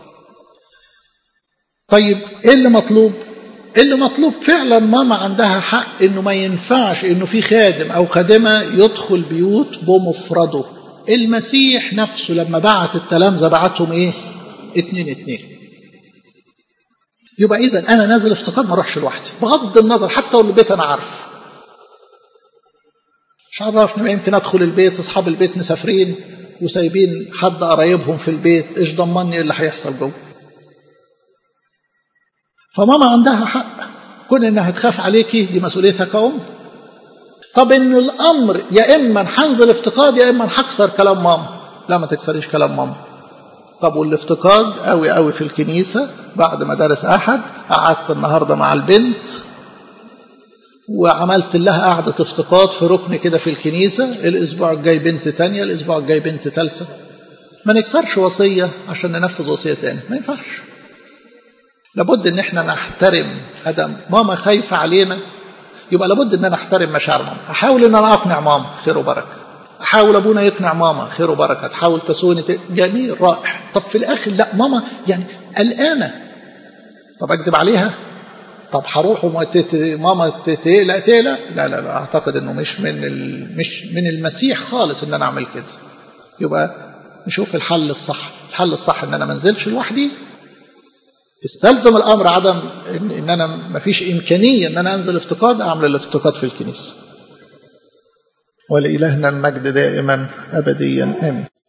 طيب ايه اللي مطلوب اللي مطلوب فعلا ماما عندها حق انه ما ينفعش انه في خادم او خادمه يدخل بيوت بمفرده المسيح نفسه لما بعت التلامذه بعتهم ايه اتنين اتنين يبقى اذا انا نازل افتقاد ما اروحش لوحدي بغض النظر حتى لو البيت انا عارفه مش عرفني ما يمكن ادخل البيت اصحاب البيت مسافرين وسايبين حد قرايبهم في البيت ايش ضمني اللي هيحصل جوه فماما عندها حق كون انها تخاف عليكي دي مسؤوليتها كأم طب ان الامر يا اما هنزل افتقاد يا اما هكسر كلام ماما لا ما تكسريش كلام ماما طب والافتقاد قوي قوي في الكنيسة بعد ما درس أحد قعدت النهاردة مع البنت وعملت لها قعدة افتقاد في ركن كده في الكنيسة الأسبوع الجاي بنت تانية الأسبوع الجاي بنت تالتة ما نكسرش وصية عشان ننفذ وصية تاني ما ينفعش لابد ان احنا نحترم ادم ماما خايفة علينا يبقى لابد ان انا احترم مشاعر ماما احاول ان انا اقنع ماما خير وبركه احاول ابونا يقنع ماما خير وبركه تحاول تسوني جميل رائع طب في الاخر لا ماما يعني قلقانه طب اكذب عليها طب هروح ماما تقلق تقلق لا لا لا اعتقد انه مش من ال... مش من المسيح خالص ان انا اعمل كده يبقى نشوف الحل الصح الحل الصح ان انا ما انزلش لوحدي استلزم الامر عدم ان, إن انا ما فيش امكانيه ان انا انزل افتقاد اعمل الافتقاد في الكنيسه ولإلهنا المجد دائما أبديا آمين